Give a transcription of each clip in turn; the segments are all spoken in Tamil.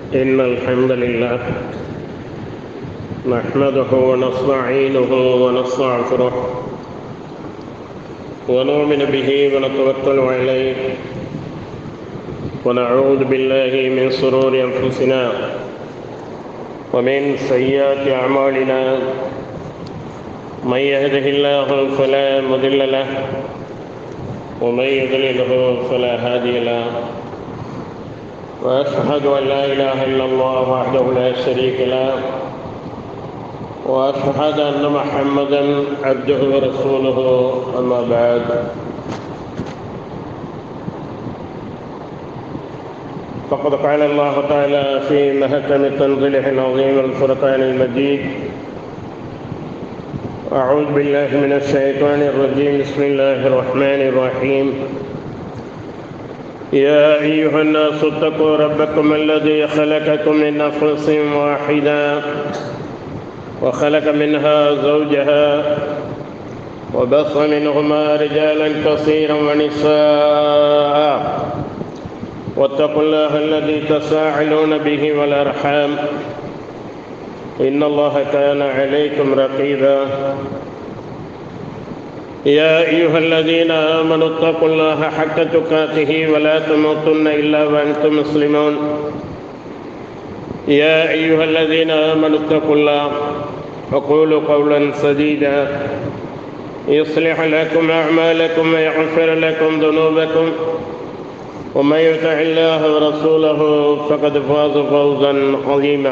إن الحمد لله نحمده ونستعينه ونستغفره ونؤمن به ونتوكل عليه ونعوذ بالله من شرور أنفسنا ومن سيئات أعمالنا من يهده الله فلا مضل له ومن يضلله فلا هادي له وأشهد أن لا إله إلا الله وحده لا شريك له وأشهد أن محمدا عبده ورسوله أما بعد فقد قال الله تعالى في مهتم تنزيله العظيم الفرقان المجيد أعوذ بالله من الشيطان الرجيم بسم الله الرحمن الرحيم يا أيها الناس اتقوا ربكم الذي خلقكم من نفس واحدة وخلق منها زوجها وبث منهما رجالا كثيرا ونساء واتقوا الله الذي تساءلون به والأرحام إن الله كان عليكم رقيبا يا أيها الذين آمنوا اتقوا الله حق تقاته ولا تموتن إلا وأنتم مسلمون يا أيها الذين آمنوا اتقوا الله وقولوا قولا سديدا يصلح لكم أعمالكم ويغفر لكم ذنوبكم ومن يطع الله ورسوله فقد فاز فوزا عظيما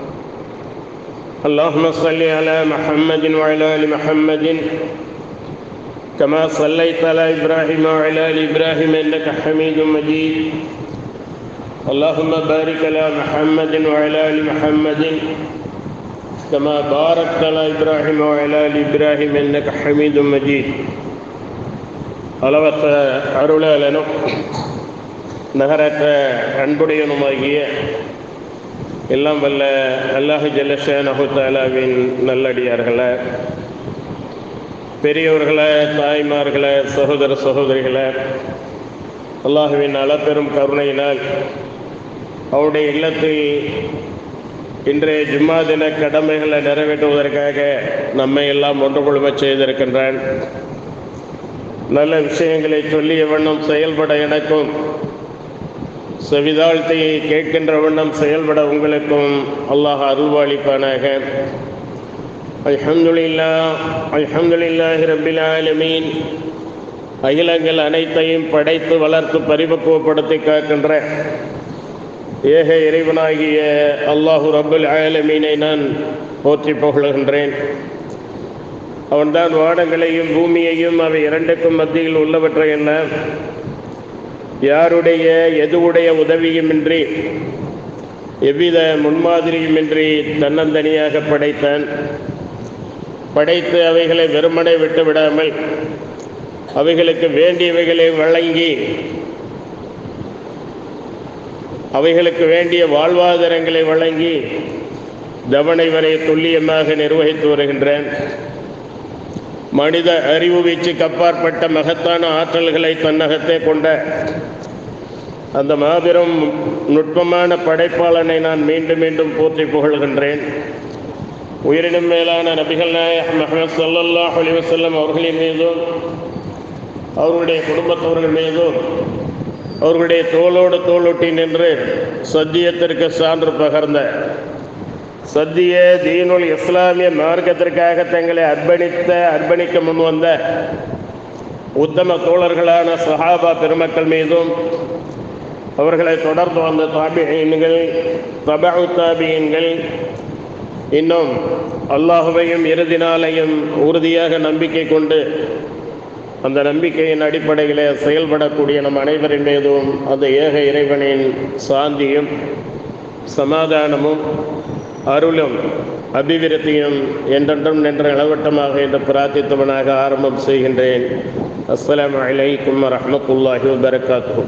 اللهم صل على محمد وعلى ال محمد كما صليت على ابراهيم وعلى ال ابراهيم انك حميد مجيد اللهم بارك على محمد وعلى ال محمد كما باركت على ابراهيم وعلى ال ابراهيم انك حميد مجيد அளவற்ற அருளாளனும் நகரற்ற அன்புடையனுமாகிய எல்லாம் வல்ல அல்லாஹு ஜல்லஷானஹு தாலாவின் நல்லடியார்களே பெரியோர்களே தாய்மார்களே சகோதர சகோதரிகளே அல்லாஹுவின் அளப்பெரும் கருணையினால் அவருடைய இல்லத்தில் இன்றைய ஜும்மா தின கடமைகளை நிறைவேற்றுவதற்காக நம்மை எல்லாம் ஒன்று குழுமச் செய்திருக்கின்றான் நல்ல விஷயங்களை சொல்லிய வண்ணம் செயல்பட எனக்கும் செவிதாழ்த்தி கேட்கின்ற வண்ணம் செயல்பட உங்களுக்கும் அல்லாஹ் அருள்வாளிப்பானாக அல்ஹம்துலில்லா அல்ஹம்துலில்லாஹி ரப்பில் ஆலமீன் அகிலங்கள் அனைத்தையும் படைத்து வளர்த்து பரிபக்குவப்படுத்தி காக்கின்ற ஏக இறைவனாகிய அல்லாஹு ரப்புல் ஆலமீனை நான் போற்றி புகழுகின்றேன் அவன்தான் வானங்களையும் பூமியையும் அவை இரண்டுக்கும் மத்தியில் உள்ளவற்றை என்ன யாருடைய எதுவுடைய உதவியுமின்றி எவ்வித முன்மாதிரியுமின்றி தன்னந்தனியாக படைத்தான் படைத்து அவைகளை வெறுமனை விட்டு விடாமல் அவைகளுக்கு வேண்டியவைகளை வழங்கி அவைகளுக்கு வேண்டிய வாழ்வாதாரங்களை வழங்கி தவணை வரை துல்லியமாக நிர்வகித்து வருகின்றேன் மனித அறிவு வீச்சுக்கு அப்பாற்பட்ட மகத்தான ஆற்றல்களை தன்னகத்தே கொண்ட அந்த மாபெரும் நுட்பமான படைப்பாளனை நான் மீண்டும் மீண்டும் போற்றி புகழ்கின்றேன் உயிரினும் மேலான நபிகள் நாயக் மஹமத் சல்லாஹ் அலிவசல்லம் அவர்களின் மீதும் அவர்களுடைய குடும்பத்தவர்கள் மீதும் அவர்களுடைய தோளோடு தோளொட்டி நின்று சத்தியத்திற்கு சான்று பகர்ந்த சத்திய தீனுல் இஸ்லாமிய மார்க்கத்திற்காக தங்களை அர்ப்பணித்த அர்ப்பணிக்க முன்வந்த உத்தம தோழர்களான சஹாபா பெருமக்கள் மீதும் அவர்களை தொடர்ந்து வந்த தாபியன்கள் தபு தாபியன்கள் இன்னும் அல்லாஹுவையும் இறுதி நாளையும் உறுதியாக நம்பிக்கை கொண்டு அந்த நம்பிக்கையின் அடிப்படையில் செயல்படக்கூடிய நம் அனைவரின் மீதும் அந்த ஏக இறைவனின் சாந்தியும் சமாதானமும் அருளும் அபிவிருத்தியும் என்றென்றும் நின்ற இளவட்டமாக என்று பிரார்த்தித்தவனாக ஆரம்பம் செய்கின்றேன் அஸ்லாம் அலைக்கும் ரஹமத்துல்லாஹி வபரகாத்து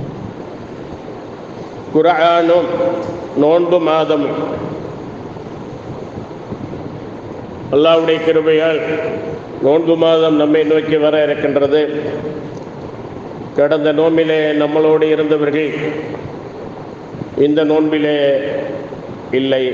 குரானும் நோன்பு மாதமும் அல்லாவுடைய கிருபையால் நோன்பு மாதம் நம்மை நோக்கி வர இருக்கின்றது கடந்த நோம்பிலே நம்மளோடு இருந்தவர்கள் இந்த நோன்பிலே இல்லை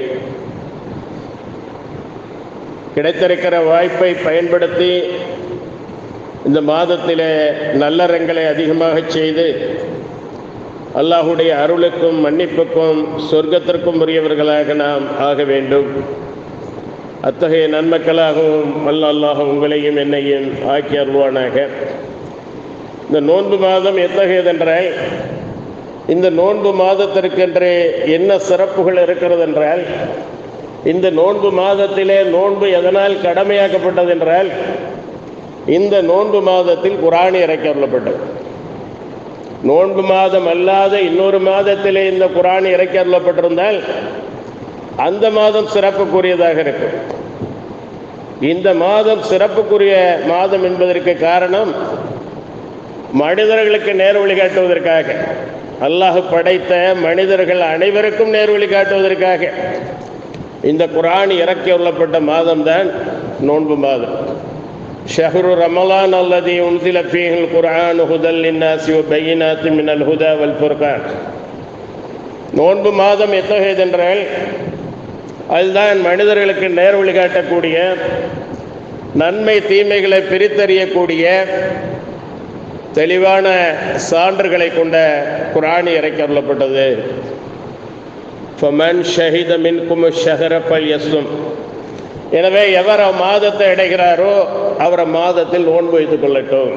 கிடைத்திருக்கிற வாய்ப்பை பயன்படுத்தி இந்த மாதத்திலே நல்லறங்களை அதிகமாக செய்து அல்லாஹுடைய அருளுக்கும் மன்னிப்புக்கும் சொர்க்கத்திற்கும் உரியவர்களாக நாம் ஆக வேண்டும் அத்தகைய நன்மக்களாகவும் வல்ல அல்லாஹ் உங்களையும் என்னையும் ஆக்கி அருள்வானாக இந்த நோன்பு மாதம் எத்தகையதென்றால் இந்த நோன்பு மாதத்திற்கென்று என்ன சிறப்புகள் இருக்கிறது என்றால் இந்த நோன்பு மாதத்திலே நோன்பு எதனால் கடமையாக்கப்பட்டது என்றால் இந்த நோன்பு மாதத்தில் குரானி இறக்கருளப்பட்டது நோன்பு மாதம் அல்லாத இன்னொரு மாதத்திலே இந்த குரான் இறக்கி அருளப்பட்டிருந்தால் அந்த மாதம் சிறப்புக்குரியதாக இருக்கும் இந்த மாதம் சிறப்புக்குரிய மாதம் என்பதற்கு காரணம் மனிதர்களுக்கு நேர் வழி காட்டுவதற்காக அல்லாஹ் படைத்த மனிதர்கள் அனைவருக்கும் நேர் வழி காட்டுவதற்காக இந்த குரான் இறக்கி உள்ளப்பட்ட மாதம்தான் நோன்பு மாதம் ஷஹ்ரு ரமலான் அல்லது உன்சில ஃபீஹில் குர்ஆன் ஹுதல் லின்னாசி வ பையினாத்தி மினல் ஹுதா வல் ஃபுர்கான் நோன்பு மாதம் எத்தகையதென்றால் அதுதான் மனிதர்களுக்கு நேர் வழி காட்டக்கூடிய நன்மை தீமைகளை பிரித்தறியக்கூடிய தெளிவான சான்றுகளை கொண்ட குரானி இறக்கி அருளப்பட்டது ஃபமன் ஷஹித மின்கும் ஷஹர பல் யஸ்லும் எனவே எவர் மாதத்தை அடைகிறாரோ அவர் மாதத்தில் நோன்பு வைத்துக் கொள்ளட்டும்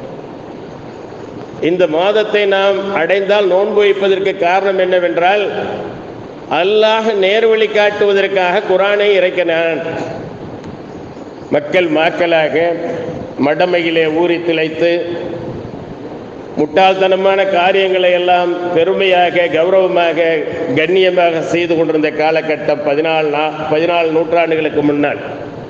இந்த மாதத்தை நாம் அடைந்தால் நோன்பு வைப்பதற்கு காரணம் என்னவென்றால் அல்லாஹ் நேர்வழி காட்டுவதற்காக குரானை இறக்கினான் மக்கள் மாக்களாக மடமையிலே ஊறி திளைத்து முட்டாள்தனமான காரியங்களை எல்லாம் பெருமையாக கௌரவமாக கண்ணியமாக செய்து கொண்டிருந்த காலகட்டம் பதினாலு நா பதினாலு நூற்றாண்டுகளுக்கு முன்னால்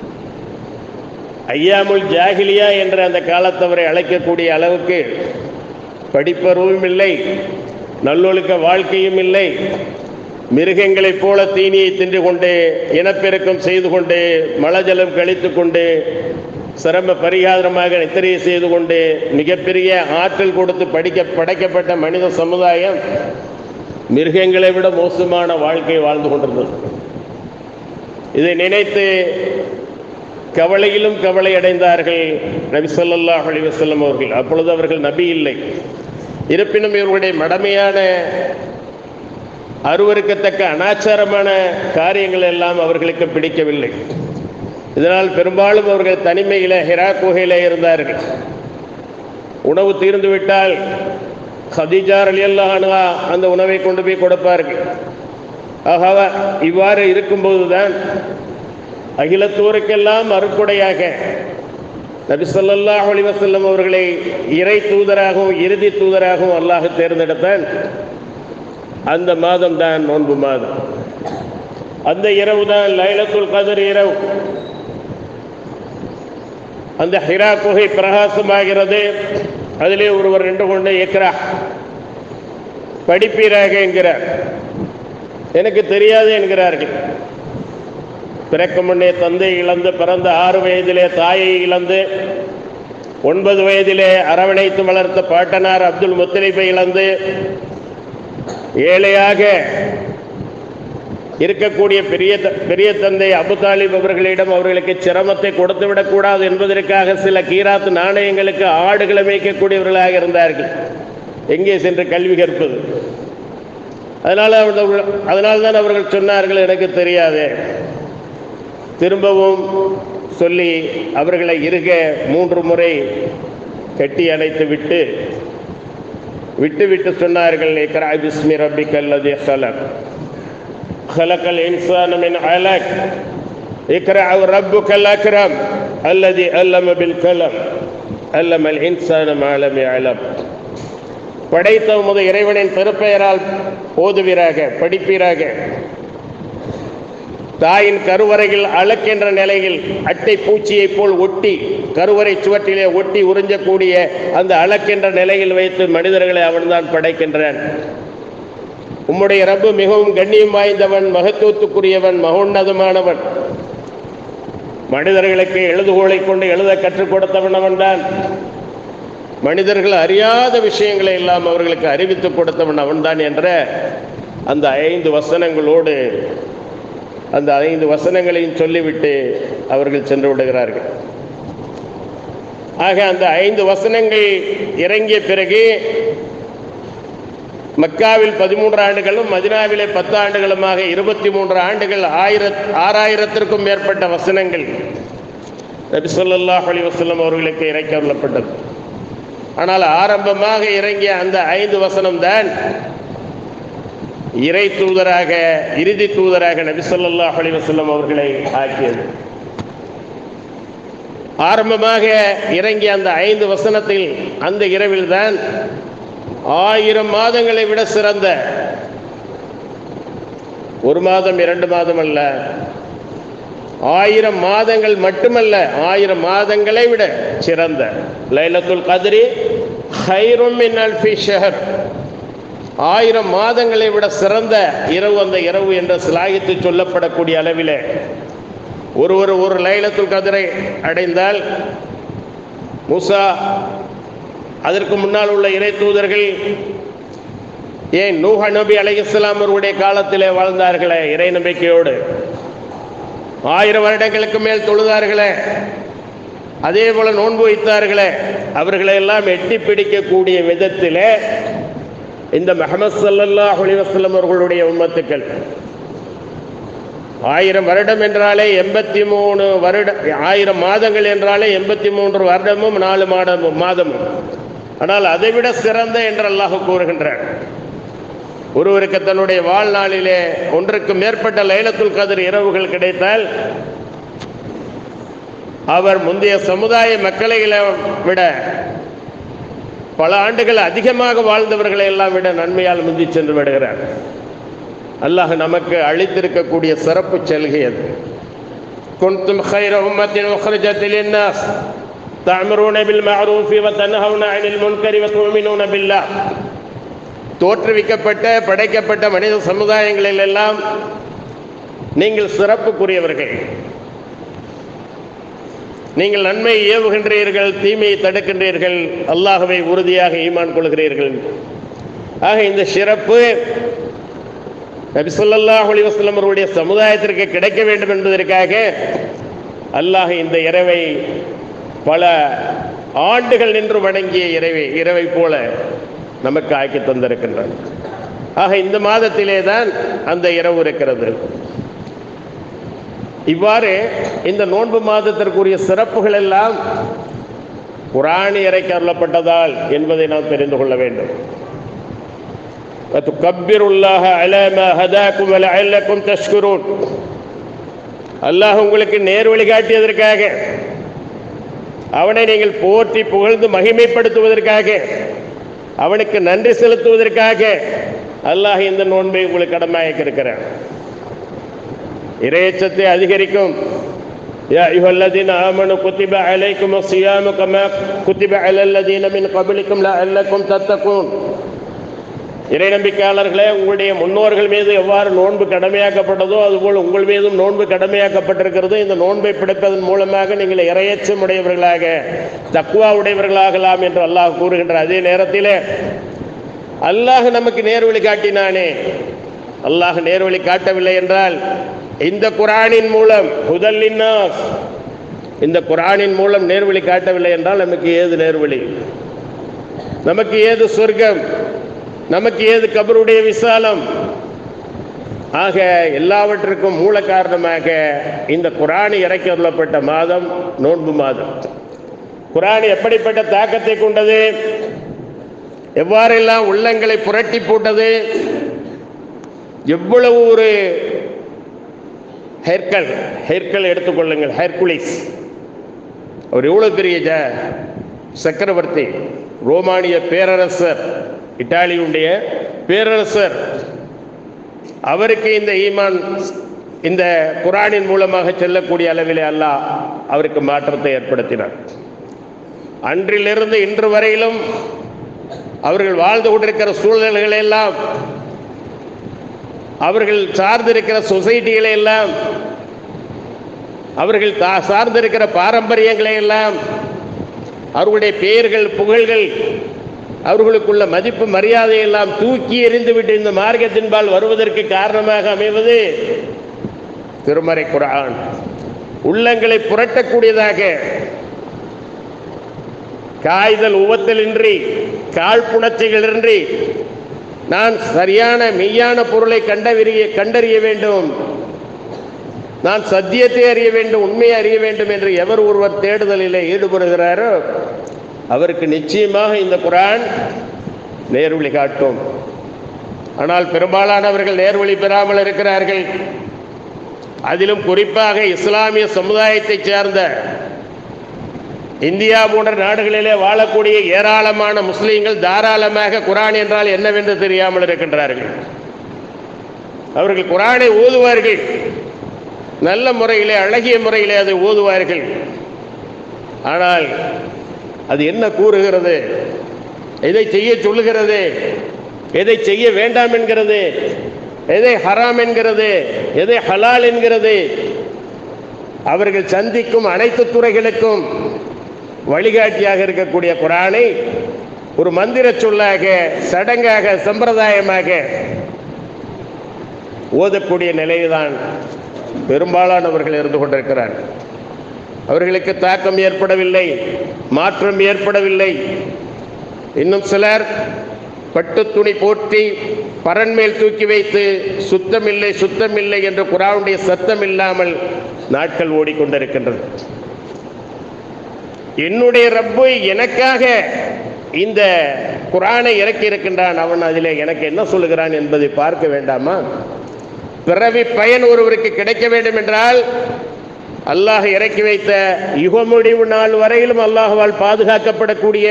ஐயாமுல் ஜாகிலியா என்ற அந்த காலத்தவரை அழைக்கக்கூடிய அளவுக்கு படிப்பருவும் இல்லை நல்லொழுக்க வாழ்க்கையும் இல்லை மிருகங்களைப் போல தீனியை தின்று கொண்டு இனப்பெருக்கம் செய்து கொண்டு மலஜலம் கழித்து கொண்டு சிரம பரிகாரமாக நித்திரையை செய்து கொண்டு மிகப்பெரிய ஆற்றல் கொடுத்து படிக்க படைக்கப்பட்ட மனித சமுதாயம் மிருகங்களை விட மோசமான வாழ்க்கை வாழ்ந்து கொண்டிருந்தது இதை நினைத்து கவலையிலும் கவலை அடைந்தார்கள் நபி ஸல்லல்லாஹு அலைஹி வஸல்லம் அவர்கள் அப்பொழுது அவர்கள் நபி இல்லை இருப்பினும் இவர்களுடைய மடமையான அருவருக்கத்தக்க அனாச்சாரமான காரியங்கள் எல்லாம் அவர்களுக்கு பிடிக்கவில்லை இதனால் பெரும்பாலும் அவர்கள் தனிமையில் ஹிரா குகையில் இருந்தார்கள் உணவு தீர்ந்து விட்டால் ஹதீஜா அலியல்லாஹா அந்த உணவை கொண்டு போய் கொடுப்பார்கள் ஆகவ இவ்வாறு இருக்கும்போது தான் அகிலத்தூருக்கெல்லாம் அருக்குடையாக நபி ஸல்லல்லாஹு அலைஹி வஸல்லம் அவர்களை இறை தூதராகவும் இறுதி தூதராகவும் அல்லாஹ் தேர்ந்தெடுத்தான் அந்த மாதம் தான் நோன்பு மாதம் அந்த இரவு தான் லைலத்துல் கதர் இரவு அந்த ஹிரா குகை பிரகாசமாகிறது அதிலே ஒருவர் நின்று கொண்டு ஏக்கிறா படிப்பீராக என்கிறார் எனக்கு தெரியாது என்கிறார்கள் பிறக்க முன்னே தந்தை இழந்து பிறந்த ஆறு வயதிலே தாயை இழந்து ஒன்பது வயதிலே அரவணைத்து வளர்த்த பாட்டனார் அப்துல் முத்தலிபை இழந்து ஏழையாக இருக்கக்கூடிய பெரிய த- பெரிய தந்தை அபு தாலிப் அவர்களிடம் அவர்களுக்கு சிரமத்தை கொடுத்து விடக்கூடாது என்பதற்காக சில கீராத்து நாணயங்களுக்கு ஆடுகளை மேய்க்கக்கூடியவர்களாக இருந்தார்கள் எங்கே சென்று கல்வி கற்பது அதனால் அவர்கள் அதனால் தான் அவர்கள் சொன்னார்கள் எனக்கு தெரியாது திரும்பவும் சொல்லி அவர்களை இருக மூன்று முறை கட்டி அணைத்து விட்டு விட்டு விட்டு சொன்னார்கள் இக்ரா பிஸ்மி ரப்பிக் அல்லது ஹலக் خلق الإنسان من علق اقرأ ربك الأكرم الذي علم بالقلم علم الإنسان ما لم يعلم படைத்த உமது இறைவனின் திருப்பெயரால் ஓதுவீராக படிப்பீராக தாயின் கருவறையில் அழக்கின்ற நிலையில் அட்டை பூச்சியைப் போல் ஒட்டி கருவறை சுவற்றிலே ஒட்டி உறிஞ்சக்கூடிய அந்த அழக்கின்ற நிலையில் வைத்து மனிதர்களை அவன்தான் படைக்கின்றான் உம்முடைய ரப்பு மிகவும் கண்ணியம் வாய்ந்தவன் மகத்துவத்துக்குரியவன் மகோன்னதமானவன் மனிதர்களுக்கு எழுதுகோலை கொண்டு எழுத கற்றுக் கொடுத்தவன் அவன்தான் மனிதர்கள் அறியாத விஷயங்களை எல்லாம் அவர்களுக்கு அறிவித்துக் கொடுத்தவன் அவன்தான் என்ற அந்த ஐந்து வசனங்களோடு அந்த ஐந்து வசனங்களையும் சொல்லிவிட்டு அவர்கள் சென்று விடுகிறார்கள் ஆக அந்த ஐந்து வசனங்கள் இறங்கிய பிறகு மக்காவில் பதிமூன்று ஆண்டுகளும் மதினாவிலே பத்து ஆண்டுகளுமாக இருபத்தி மூன்று ஆண்டுகள் ஆயிரத் ஆறாயிரத்திற்கும் மேற்பட்ட வசனங்கள் நபி ஸல்லல்லாஹு அலைஹி வஸல்லம் அவர்களுக்கு இறக்கி அருளப்பட்டது ஆனால் ஆரம்பமாக இறங்கிய அந்த ஐந்து வசனம்தான் இறை தூதராக இறுதி தூதராக நபி ஸல்லல்லாஹு அலைஹி வஸல்லம் அவர்களை ஆக்கியது ஆரம்பமாக இறங்கிய அந்த ஐந்து வசனத்தில் அந்த இரவில்தான் ஆயிரம் மாதங்களை விட சிறந்த ஒரு மாதம் இரண்டு மாதம் அல்ல ஆயிரம் மாதங்கள் மட்டுமல்ல ஆயிரம் மாதங்களை விட சிறந்த லைலத்துல் கதிரி ஹைரும் மின் அல்ஃபி ஷஹர் ஆயிரம் மாதங்களை விட சிறந்த இரவு அந்த இரவு என்ற சிலாகித்து சொல்லப்படக்கூடிய அளவிலே ஒருவர் ஒரு லைலத்துல் கதிரை அடைந்தால் மூசா அதற்கு முன்னால் உள்ள இறை தூதர்கள் ஏன் நூஹ நபி அலைஹிஸ்ஸலாம் அவருடைய காலத்திலே வாழ்ந்தார்களே இறை நம்பிக்கையோடு ஆயிரம் வருடங்களுக்கு மேல் தொழுதார்களே அதே போல நோன்பு வைத்தார்களே அவர்களை எல்லாம் எட்டி பிடிக்கக்கூடிய விதத்திலே இந்த முஹம்மது ஸல்லல்லாஹு அலைஹி வஸல்லம் அவர்களுடைய உம்மத்துக்கள் ஆயிரம் வருடம் என்றாலே எண்பத்தி மூணு வருட ஆயிரம் மாதங்கள் என்றாலே எண்பத்தி மூன்று வருடமும் நாலு மாதமும் மாதமும் ஆனால் அதைவிட சிறந்த என்று அல்லாஹ் கூறுகின்றார் ஒருவருக்கு தன்னுடைய வாழ்நாளிலே ஒன்றுக்கு மேற்பட்ட லைலத்துல் கதிர் இரவுகள் கிடைத்தால் அவர் முந்தைய சமுதாய மக்களை விட பல ஆண்டுகள் அதிகமாக வாழ்ந்தவர்களை எல்லாம் விட நன்மையால் முந்தி சென்று விடுகிறார் அல்லாஹ் நமக்கு அளித்திருக்கக்கூடிய சிறப்பு செல்கை அது குன்தும் خير أمة أخرجت للناس تأمرون بالمعروف وتنهون عن المنكر وتؤمنون بالله தோற்றுவிக்கப்பட்ட படைக்கப்பட்ட மனித சமுதாயங்களில் எல்லாம் நீங்கள் சிறப்புக்குரியவர்கள் நீங்கள் நன்மை ஏவுகின்றீர்கள் தீமையை தடுக்கின்றீர்கள் அல்லாஹவை உறுதியாக ஈமான் கொள்கிறீர்கள் ஆக இந்த சிறப்பு நபி ஸல்லல்லாஹு அலைஹி வஸல்லம் அவருடைய சமுதாயத்திற்கு கிடைக்க வேண்டும் என்பதற்காக அல்லாஹ் இந்த இரவை பல ஆண்டுகள் நின்று வணங்கிய இரவை இரவை போல நமக்கு ஆக்கி தந்திருக்கின்றான் ஆக இந்த மாதத்திலே தான் அந்த இரவு இருக்கிறது இவ்வாறு இந்த நோன்பு மாதத்திற்குரிய சிறப்புகள் எல்லாம் குரானி இறைக்கு அருளப்பட்டதால் என்பதை நாம் தெரிந்து கொள்ள வேண்டும் وتكبروا الله على ما هداكم ولعلكم تشكرون அல்லாஹ் உங்களுக்கு நேர் வழி காட்டியதற்காக அவனை நீங்கள் போற்றி புகழ்ந்து மகிமைப்படுத்துவதற்காக அவனுக்கு நன்றி செலுத்துவதற்காக அல்லாஹ் இந்த நோன்பை உங்களுக்கு கடமையாக்கி இருக்கிறான் இறையச்சத்தை அதிகரிக்கும் يا أيها الذين آمنوا كتب عليكم الصيام كما كتب على الذين من قبلكم لعلكم تتقون இறை நம்பிக்கையாளர்களே உங்களுடைய முன்னோர்கள் மீது எவ்வாறு நோன்பு கடமையாக்கப்பட்டதோ அதுபோல் உங்கள் மீதும் நோன்பு கடமையாக்கப்பட்டிருக்கிறது இந்த நோன்பை பிடிப்பதன் மூலமாக நீங்கள் இரையச்சம் உடையவர்களாக தக்குவா உடையவர்களாகலாம் என்று அல்லாஹ் கூறுகின்ற அதே நேரத்தில் அல்லாஹ் நமக்கு நேர்வழி காட்டினானே அல்லாஹ் நேர்வழி காட்டவில்லை என்றால் இந்த குரானின் மூலம் ஹுதல்லின்னாஸ் இந்த குரானின் மூலம் நேர்வழி காட்டவில்லை என்றால் நமக்கு ஏது நேர்வழி நமக்கு ஏது சொர்க்கம் நமக்கு ஏது கபருடைய விசாலம் ஆக எல்லாவற்றுக்கும் மூல காரணமாக இந்த குரான் இறக்கி அருளப்பட்ட மாதம் நோன்பு மாதம் குரான் எப்படிப்பட்ட தாக்கத்தை கொண்டது எவ்வாறெல்லாம் உள்ளங்களை புரட்டி போட்டது எவ்வளவு ஒரு ஹெர்கல் ஹெர்கல் எடுத்துக்கொள்ளுங்கள் ஹெர்குலிஸ் அவர் எவ்வளவு பெரிய ஜ சக்கரவர்த்தி ரோமானிய பேரரசர் இத்தாலியுடைய பேரரசர் அவருக்கு இந்த ஈமான் இந்த குரானின் மூலமாக செல்லக்கூடிய அளவிலே அல்லாஹ் அவருக்கு மாற்றத்தை ஏற்படுத்தினார் அன்றிலிருந்து இன்று வரையிலும் அவர்கள் வாழ்ந்து கொண்டிருக்கிற சூழ்நிலைகளை எல்லாம் அவர்கள் சார்ந்திருக்கிற சொசைட்டிகளை எல்லாம் அவர்கள் தா சார்ந்திருக்கிற பாரம்பரியங்களை எல்லாம் அவர்களுடைய பெயர்கள் புகழ்கள் அவர்களுக்குள்ள மதிப்பு மரியாதை எல்லாம் தூக்கி எறிந்துவிட்டு இந்த மார்க்கத்தின்பால் வருவதற்கு காரணமாக அமைவது திருமறை குரான் உள்ளங்களை புரட்டக்கூடியதாக காய்தல் உவத்தலின்றி காழ்ப்புணர்ச்சிகளின்றி நான் சரியான மெய்யான பொருளை கண்டறிய கண்டறிய வேண்டும் நான் சத்தியத்தை அறிய வேண்டும் உண்மையை அறிய வேண்டும் என்று எவர் ஒருவர் தேடுதலில் ஈடுபடுகிறாரோ அவருக்கு நிச்சயமாக இந்த குரான் நேர்வழி காட்டும் ஆனால் பெரும்பாலானவர்கள் நேர்வழி பெறாமல் இருக்கிறார்கள் அதிலும் குறிப்பாக இஸ்லாமிய சமுதாயத்தைச் சேர்ந்த இந்தியா போன்ற நாடுகளிலே வாழக்கூடிய ஏராளமான முஸ்லீம்கள் தாராளமாக குரான் என்றால் என்னவென்று தெரியாமல் இருக்கின்றார்கள் அவர்கள் குரானை ஓதுவார்கள் நல்ல முறையிலே அழகிய முறையிலே அதை ஓதுவார்கள் ஆனால் அது என்ன கூறுகிறது எதை செய்ய சொல்லுகிறது எதை செய்ய வேண்டாம் என்கிறது எதை ஹராம் என்கிறது எதை ஹலால் என்கிறது அவர்கள் சந்திக்கும் அனைத்து துறைகளுக்கும் வழிகாட்டியாக இருக்கக்கூடிய குரானை ஒரு மந்திர சொல்லாக சடங்காக சம்பிரதாயமாக ஓதக்கூடிய நிலையில்தான் பெரும்பாலானவர்கள் இருந்து கொண்டிருக்கிறார்கள் அவர்களுக்கு தாக்கம் ஏற்படவில்லை மாற்றம் ஏற்படவில்லை இன்னும் சிலர் பட்டு துணி போற்றி பரன்மேல் தூக்கி வைத்து சுத்தமில்லை சுத்தமில்லை என்று குரானுடைய சத்தம் இல்லாமல் நாட்கள் ஓடிக்கொண்டிருக்கின்றது என்னுடைய ரப்பு எனக்காக இந்த குரானை இறக்கி இருக்கின்றான் அவன் அதிலே எனக்கு என்ன சொல்லுகிறான் என்பதை பார்க்க வேண்டாமா பிறவி பயன் ஒருவருக்கு கிடைக்க வேண்டும் என்றால் அல்லாஹ் இறக்கி வைத்த யுக முடிவு நாள் வரையிலும் அல்லாஹ்வால் பாதுகாக்கப்படக்கூடிய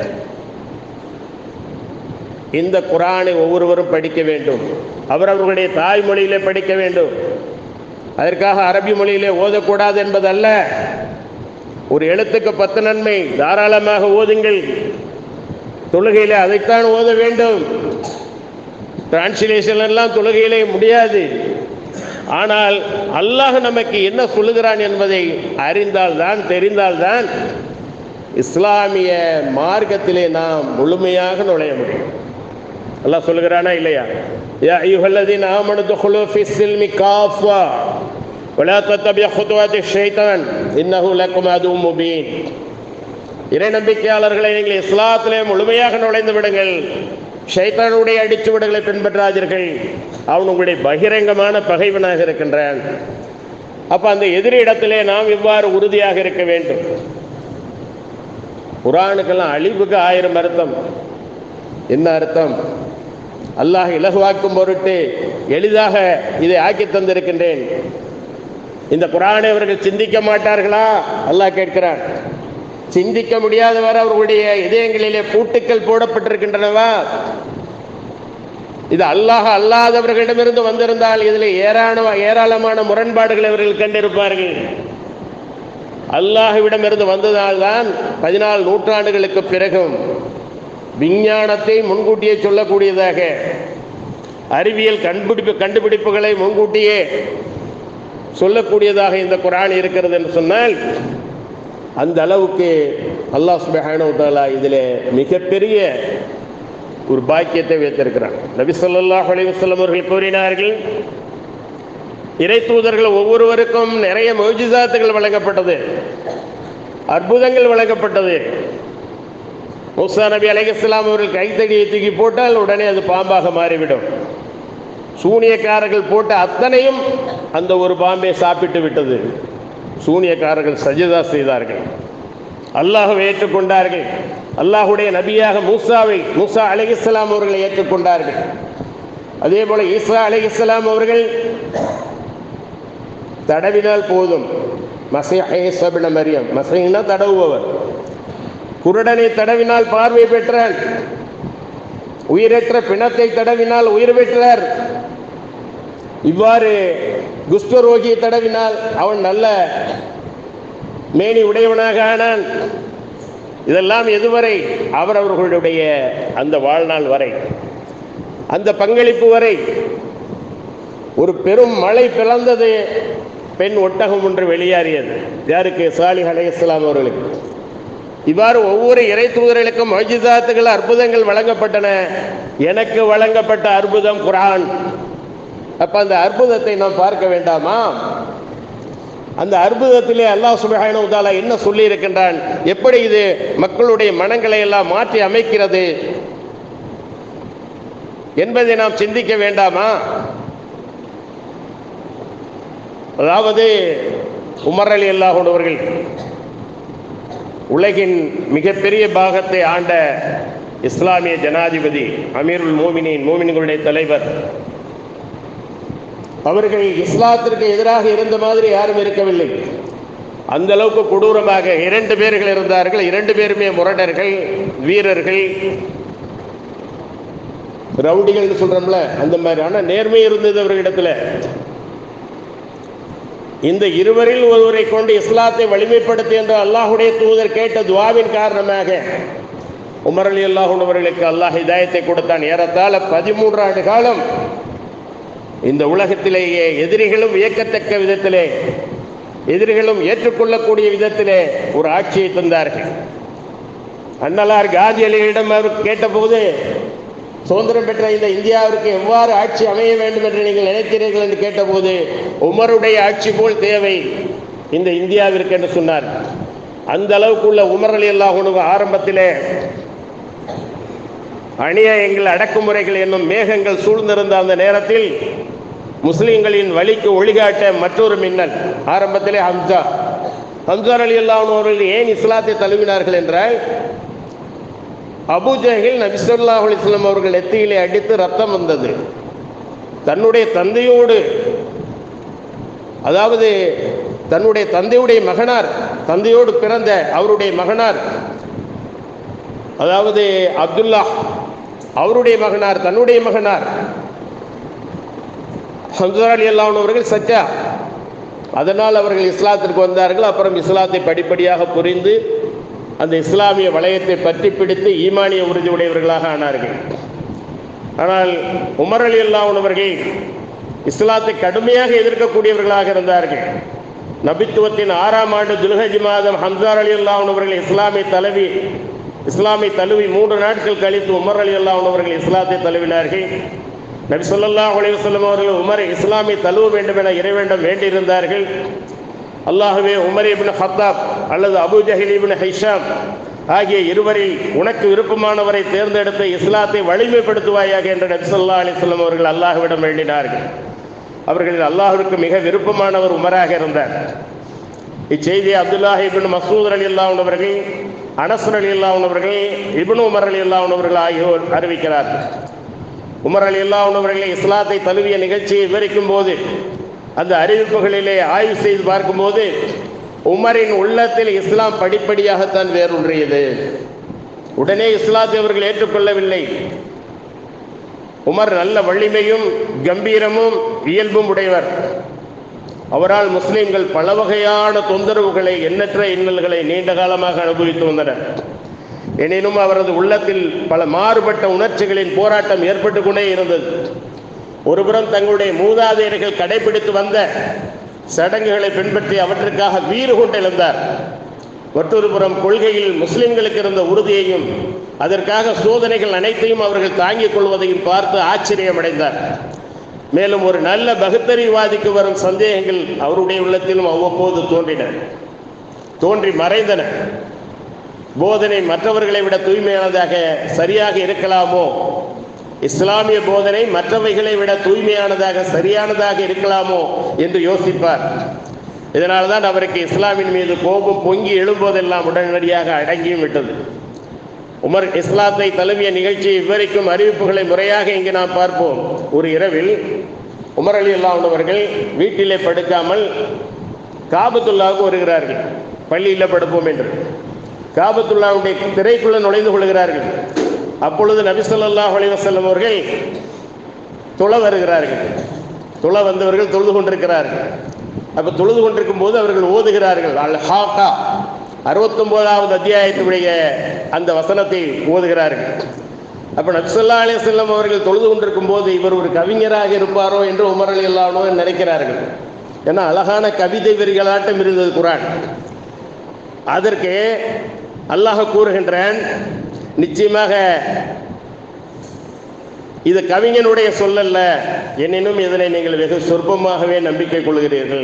இந்த குரானை ஒவ்வொருவரும் படிக்க வேண்டும் அவரவர்களுடைய தாய்மொழியிலே படிக்க வேண்டும் அதற்காக அரபி மொழியிலே ஓதக்கூடாது என்பதல்ல ஒரு எழுத்துக்கு பத்து நன்மை தாராளமாக ஓதுங்கள் தொழுகையிலே அதைத்தான் ஓத வேண்டும் டிரான்ஸ்லேஷன் எல்லாம் தொழுகையிலே முடியாது ஆனால் அல்லாஹ் நமக்கு என்ன சொல்லுகிறான் என்பதை அறிந்தால்தான் தெரிந்தால்தான் இஸ்லாமிய மார்க்கத்திலே நாம் முழுமையாக நுழைய முடியும் அல்லாஹ் சொல்லுகிறானா இல்லையா யா ஐயுஹல்லதீன ஆமனு துஹுலு ஃபிஸ் சில்மி காஃபா ولا تتبع خطوات الشيطان انه لكم عدو مبين இறை நம்பிக்கையாளர்களை நீங்கள் இஸ்லாத்திலே முழுமையாக நுழைந்து விடுங்கள் ஷைத்தானுடைய அடிச்சுவடுகளை பின்பற்றாதீர்கள் அவன் உங்களுடைய பகிரங்கமான பகைவனாக இருக்கின்றான் அப்ப அந்த எதிரி இடத்திலே நாம் இவ்வாறு உறுதியாக இருக்க வேண்டும் குரானுக்கெல்லாம் அழிவுக்கு ஆயிரம் அர்த்தம் என்ன அர்த்தம் அல்லாஹ் இலகுவாக்கும் பொருட்டு எளிதாக இதை ஆக்கி தந்திருக்கின்றேன் இந்த குரானை அவர்கள் சிந்திக்க மாட்டார்களா அல்லாஹ் கேட்கிறான் சிந்திக்க முடியாதவர் அவர்களுடைய இதயங்களிலே பூட்டுக்கள் போடப்பட்டிருக்கின்றனவா இது அல்லாஹ் அல்லாதவர்களிடமிருந்து வந்திருந்தால் இதில் ஏராள ஏராளமான முரண்பாடுகளை அவர்கள் கண்டிருப்பார்கள் அல்லாஹ்விடமிருந்து வந்ததால்தான் பதினாலு நூற்றாண்டுகளுக்கு பிறகும் விஞ்ஞானத்தை முன்கூட்டியே சொல்லக்கூடியதாக அறிவியல் கண்டுபிடிப்பு கண்டுபிடிப்புகளை முன்கூட்டியே சொல்லக்கூடியதாக இந்த குரான் இருக்கிறது என்று சொன்னால் அந்த அளவுக்கு அல்லாஹ் சுபஹானஹு தஆலா இதில் மிகப்பெரிய ஒரு பாக்கியத்தை வைத்திருக்கிறான் நபி ஸல்லல்லாஹு அலைஹி வஸல்லம் அவர்கள் கூறினார்கள் இறை தூதர்கள் ஒவ்வொருவருக்கும் நிறைய மொஜிசாத்துகள் வழங்கப்பட்டது அற்புதங்கள் வழங்கப்பட்டது மூசா நபி அலைஹிஸ்ஸலாம் அவர்கள் கைத்தடியை தூக்கி போட்டால் உடனே அது பாம்பாக மாறிவிடும் சூனியக்காரர்கள் போட்ட அத்தனையும் அந்த ஒரு பாம்பை சாப்பிட்டு விட்டது சூனியக்காரர்கள் சஜிதா செய்தார்கள் அல்லாஹ்வை ஏற்றுக்கொண்டார்கள் அல்லாஹுடைய நபியாக மூசாவை மூசா அலைஹிஸ்ஸலாம் அவர்களை ஏற்றுக்கொண்டார்கள் அதே போல ஈசா அலைஹிஸ்ஸலாம் அவர்கள் தடவினால் போதும் மசைஹேசபின மரியம் மசைனா தடவுபவர் குருடனை தடவினால் பார்வை பெற்றான் உயிரற்ற பிணத்தை தடவினால் உயிர் பெற்றார் இவ்வாறு குஷ்டரோகியை தடவினால் அவன் நல்ல மேனி உடையவனாக ஆனான் இதெல்லாம் எதுவரை அவரவர்களுடைய அந்த வாழ்நாள் வரை அந்த பங்களிப்பு வரை ஒரு பெரும் மழை பிளந்தது பெண் ஒட்டகம் ஒன்று வெளியேறியது யாருக்கு சாலிஹ் அலைஹிஸ்ஸலாம் அவர்களுக்கு இவ்வாறு ஒவ்வொரு இறை தூதர்களுக்கும் மொஜிதாத்துகள் அற்புதங்கள் வழங்கப்பட்டன எனக்கு வழங்கப்பட்ட அற்புதம் குரான் அப்ப அந்த அற்புதத்தை நாம் பார்க்க வேண்டாமா அந்த அற்புதத்திலே அல்லாஹ் சுபஹானஹு வ தஆலா என்ன சொல்லி இருக்கின்றான் எப்படி இது மக்களுடைய மனங்களை எல்லாம் மாற்றி அமைக்கிறது என்பதை நாம் சிந்திக்க வேண்டாமா அதாவது உமர் அலி அல்லாஹுடவர்கள் உலகின் மிகப்பெரிய பாகத்தை ஆண்ட இஸ்லாமிய ஜனாதிபதி அமீருல் மோமினின் மோமின்களுடைய தலைவர் அவர்கள் இஸ்லாத்திற்கு எதிராக இருந்த மாதிரி யாரும் இருக்கவில்லை அந்த அளவுக்கு கொடூரமாக இரண்டு பேர்கள் இருந்தார்கள் இரண்டு பேருமே முரடர்கள் வீரர்கள் ரவுடிகள்னு சொல்றோம்ல அந்த மாதிரி ஆனா நேர்மை இருந்தது அவர்களிடத்துல இந்த இருவரில் ஒருவரை கொண்டு இஸ்லாத்தை வலிமைப்படுத்தி என்று அல்லாஹுடைய தூதர் கேட்ட துவாவின் காரணமாக உமர் அலி அல்லாஹூன் அவர்களுக்கு அல்லாஹ் ஹிதாயத்தை கொடுத்தான் ஏறத்தாழ பதிமூன்று ஆண்டு காலம் இந்த உலகத்திலேயே எதிரிகளும் வியக்கத்தக்க விதத்திலே எதிரிகளும் ஏற்றுக்கொள்ளக்கூடிய விதத்திலே ஒரு ஆட்சியை தந்தார்கள் அண்ணலார் காந்தி அலிகளிடம் அவர் கேட்டபோது சுதந்திரம் பெற்ற இந்த இந்தியாவிற்கு எவ்வாறு ஆட்சி அமைய வேண்டும் என்று நீங்கள் நினைக்கிறீர்கள் என்று கேட்டபோது உமருடைய ஆட்சி போல் தேவை இந்த இந்தியாவிற்கு என்று சொன்னார் அந்த அளவுக்கு உள்ள உமர் அலி அல்லாஹ் ஆரம்பத்திலே அநியாயங்கள் அடக்குமுறைகள் என்னும் மேகங்கள் சூழ்ந்திருந்த அந்த நேரத்தில் முஸ்லிம்களின் வழிக்கு ஒளிகாட்ட மற்றொரு மின்னல் ஆரம்பத்திலே ஹம்சா ஹம்சார் அலி அல்லாஹ் அவர்கள் ஏன் இஸ்லாத்தை தழுவினார்கள் என்றால் அபுஜஹில் நபிசல்லாஹ் அலிஸ்லாம் அவர்கள் நெத்தியிலே அடித்து ரத்தம் வந்தது தன்னுடைய தந்தையோடு அதாவது தன்னுடைய தந்தையுடைய மகனார் தந்தையோடு பிறந்த அவருடைய மகனார் அதாவது அப்துல்லா அவருடைய மகனார் தன்னுடைய மகனார் ஹம்சர் அலி அல்லாஹ் அவர்கள் சச்சா அதனால் அவர்கள் இஸ்லாத்திற்கு வந்தார்கள் அப்புறம் இஸ்லாத்தை படிப்படியாக புரிந்து அந்த இஸ்லாமிய வளையத்தை பற்றி பிடித்து ஈமானிய உறுதி உடையவர்களாக ஆனார்கள் ஆனால் உமர் அலி அல்லாஹ் அவர்கள் இஸ்லாத்தை கடுமையாக எதிர்க்கக்கூடியவர்களாக இருந்தார்கள் நபித்துவத்தின் ஆறாம் ஆண்டு துல்ஹஜ் மாதம் ஹம்சார் அலி அல்லாஹ் அவர்கள் இஸ்லாமை தழுவி இஸ்லாமை தழுவி மூன்று நாட்கள் கழித்து உமர் அலி அல்லாஹ் அவர்கள் இஸ்லாத்தை தழுவினார்கள் நபி ஸல்லல்லாஹு அலைஹி வஸல்லம் அவர்கள் உமரை இஸ்லாமை தழுவ வேண்டும் என இறைவேண்டம் வேண்டியிருந்தார்கள் அல்லாஹுவே உமர் இப்னு ஹத்தாப் அல்லது அபு ஜஹில் இப்னு ஹைஷாம் ஆகிய இருவரில் உனக்கு விருப்பமானவரை தேர்ந்தெடுத்து இஸ்லாத்தை வலிமைப்படுத்துவாயாக என்று நபி ஸல்லல்லாஹு அலைஹி வஸல்லம் அவர்கள் அல்லாஹ்விடம் வேண்டினார்கள் அவர்களில் அல்லாஹ்விற்கு மிக விருப்பமானவர் உமராக இருந்தார் இச்செய்தியை அப்துல்லாஹ் இப்னு மசூத் அலி அல்லாஹ் அவர்கள் அனஸ் அலி அல்லாஹ் அவர்கள் இப்னு உமர் அலி அல்லாஹ் அவர்கள் ஆகியோர் அறிவிக்கிறார்கள் உமர் அலி அல்லாஹ் அவர்களை இஸ்லாத்தை தழுவிய நிகழ்ச்சியை விவரிக்கும் போது அந்த அறிவிப்புகளிலே ஆய்வு செய்து பார்க்கும்போது உமரின் உள்ளத்தில் இஸ்லாம் படிப்படியாகத்தான் வேரூன்றியது உடனே இஸ்லாத்தை அவர்கள் ஏற்றுக்கொள்ளவில்லை உமர் நல்ல வலிமையும் கம்பீரமும் இயல்பும் உடையவர் அவரால் முஸ்லிம்கள் பல வகையான தொந்தரவுகளை எண்ணற்ற இன்னல்களை நீண்ட காலமாக அனுபவித்து வந்தனர் எனினும் அவரது உள்ளத்தில் பல மாறுபட்ட உணர்ச்சிகளின் போராட்டம் ஏற்பட்டு கொண்டே இருந்தது ஒருபுறம் தங்களுடைய மூதாதையர்கள் கடைபிடித்து வந்த சடங்குகளை பின்பற்றி அவற்றிற்காக வீறு கொண்டு எழுந்தார் மற்றொரு புறம் கொள்கையில் முஸ்லிம்களுக்கு இருந்த உறுதியையும் அதற்காக சோதனைகள் அனைத்தையும் அவர்கள் தாங்கிக் கொள்வதையும் பார்த்து ஆச்சரியமடைந்தார் மேலும் ஒரு நல்ல பகுத்தறிவாதிக்கு வரும் சந்தேகங்கள் அவருடைய உள்ளத்திலும் அவ்வப்போது தோன்றின தோன்றி மறைந்தன போதனை மற்றவர்களை விட தூய்மையானதாக சரியாக இருக்கலாமோ இஸ்லாமிய போதனை மற்றவைகளை விட தூய்மையானதாக சரியானதாக இருக்கலாமோ என்று யோசிப்பார் இதனால்தான் அவருக்கு இஸ்லாமின் மீது கோபம் பொங்கி எழும்போதெல்லாம் உடனடியாக அடங்கியும் விட்டது உமர் இஸ்லாத்தை தழுவிய நிகழ்ச்சியை விவரிக்கும் அறிவிப்புகளை முறையாக இங்கு நாம் பார்ப்போம் ஒரு இரவில் உமர் அலி அல்லாஹ் அவர்கள் வீட்டிலே படுக்காமல் காபத்துல்லாவுக்கு வருகிறார்கள் பள்ளியில் படுப்போம் என்று காபத்துல்லாவுடைய திரைக்குள்ள நுழைந்து கொள்கிறார்கள் அப்பொழுது நபி ஸல்லல்லாஹு அலைஹி வஸல்லம் அவர்கள் துள வருகிறார்கள் துள வந்தவர்கள் தொழுது கொண்டிருக்கிறார்கள் அப்போ தொழுது கொண்டிருக்கும் போது அவர்கள் ஓதுகிறார்கள் அல் ஹாக்கா அறுபத்தொம்போதாவது அத்தியாயத்துடைய அந்த வசனத்தை ஓதுகிறார்கள் அப்போ நபிசல்லா அலி செல்லம் அவர்கள் தொழுது கொண்டிருக்கும் போது இவர் ஒரு கவிஞராக இருப்பாரோ என்று உமர் அலி அல்லானோ நினைக்கிறார்கள் ஏன்னா அழகான கவிதை வரிகளாட்டம் இருந்தது குரான் அதற்கு அல்லாஹ் கூறுகின்றான் நிச்சயமாக இது கவிஞனுடைய சொல்லல்ல எனினும் இதனை நீங்கள் வெகு சொற்பமாகவே நம்பிக்கை கொள்கிறீர்கள்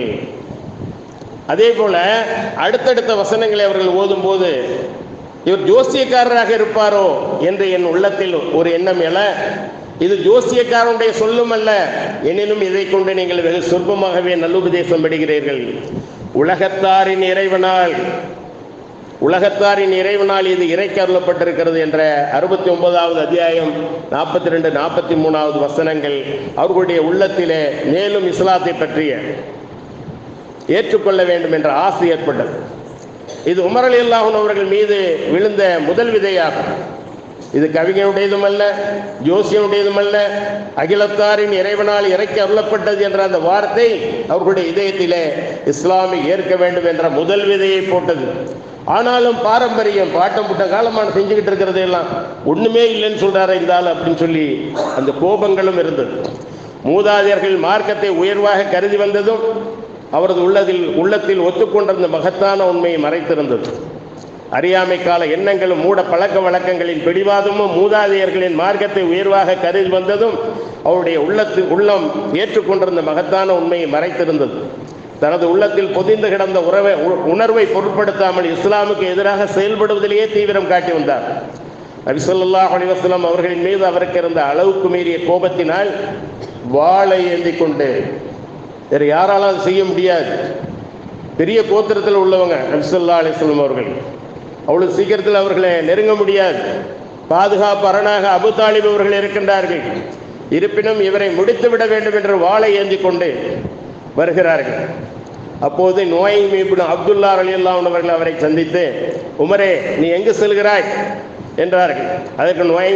அதே போல அடுத்தடுத்த வசனங்களை அவர்கள் ஓதும்போது இவர் ஜோசியக்காரராக இருப்பாரோ என்று என் உள்ளத்தில் ஒரு எண்ணம் எழ இது ஜோசியக்காரனுடைய சொல்லும் அல்ல எனினும் இதை கொண்டு நீங்கள் வெகு சொற்பமாகவே நல்லுபதேசம் பெறுகிறீர்கள் உலகத்தாரின் இறைவனால் உலகத்தாரின் இறைவனால் இது இறைக்கு அருளப்பட்டிருக்கிறது என்ற அறுபத்தி ஒன்பதாவது அத்தியாயம் நாற்பத்தி ரெண்டு நாற்பத்தி மூணாவது வசனங்கள் அவர்களுடைய உள்ளத்திலே மேலும் இஸ்லாத்தை பற்றிய ஏற்றுக்கொள்ள வேண்டும் என்ற ஆசை ஏற்பட்டது இது உமர் அலி அல்லாஹன் அவர்கள் மீது விழுந்த முதல் விதையாகும் இது கவிஞனுடையதும் அல்ல ஜோசியனுடையதும் அல்ல அகிலத்தாரின் இறைவனால் இறக்கி அருளப்பட்டது என்ற அந்த வார்த்தை அவர்களுடைய இதயத்திலே இஸ்லாமை ஏற்க வேண்டும் என்ற முதல் விதையை போட்டது ஆனாலும் பாரம்பரியம் பாட்டம் புட்ட காலமான செஞ்சுக்கிட்டு இருக்கிறது எல்லாம் ஒண்ணுமே இல்லைன்னு சொல்றாரு இந்த ஆள் அப்படின்னு சொல்லி அந்த கோபங்களும் இருந்தது மூதாதையர்கள் மார்க்கத்தை உயர்வாக கருதி வந்ததும் அவரது உள்ளதில் உள்ளத்தில் ஒத்துக்கொண்டிருந்த மகத்தான உண்மையை மறைத்திருந்தது அறியாமை கால எண்ணங்களும் மூட பழக்க வழக்கங்களின் பிடிவாதமும் மூதாதையர்களின் மார்க்கத்தை உயர்வாக கருதி வந்ததும் அவருடைய உள்ளத்து உள்ளம் ஏற்றுக்கொண்டிருந்த மகத்தான உண்மையை மறைத்திருந்தது தனது உள்ளத்தில் பொதிந்து கிடந்த உறவை உ- உணர்வை பொருட்படுத்தாமல் இஸ்லாமுக்கு எதிராக செயல்படுவதிலேயே தீவிரம் காட்டி வந்தார் நபி ஸல்லல்லாஹு அலைஹி வஸல்லம் அவர்களின் மீது அவருக்கு இருந்த அளவுக்கு மீறிய கோபத்தினால் வாளை ஏந்தி கொண்டு வேறு யாராலும் அது செய்ய முடியாது பெரிய கோத்திரத்தில் உள்ளவங்க நபிசல்லா அலிஸ்லாம் அவர்கள் அவ்வளவு சீக்கிரத்தில் அவர்களை நெருங்க முடியாது பாதுகாப்பு அரணாக அபு தாலிப் அவர்கள் இருக்கின்றார்கள் இருப்பினும் இவரை முடித்து விட வேண்டும் என்று வாளை ஏந்தி கொண்டு வருகிறார்கள் அப்போது நோய் மீபின் அப்துல்லா அலி அவர்கள் அவரை சந்தித்து உமரே நீ எங்கு செல்கிறாய் என்றார்கள் அதற்கு நோய்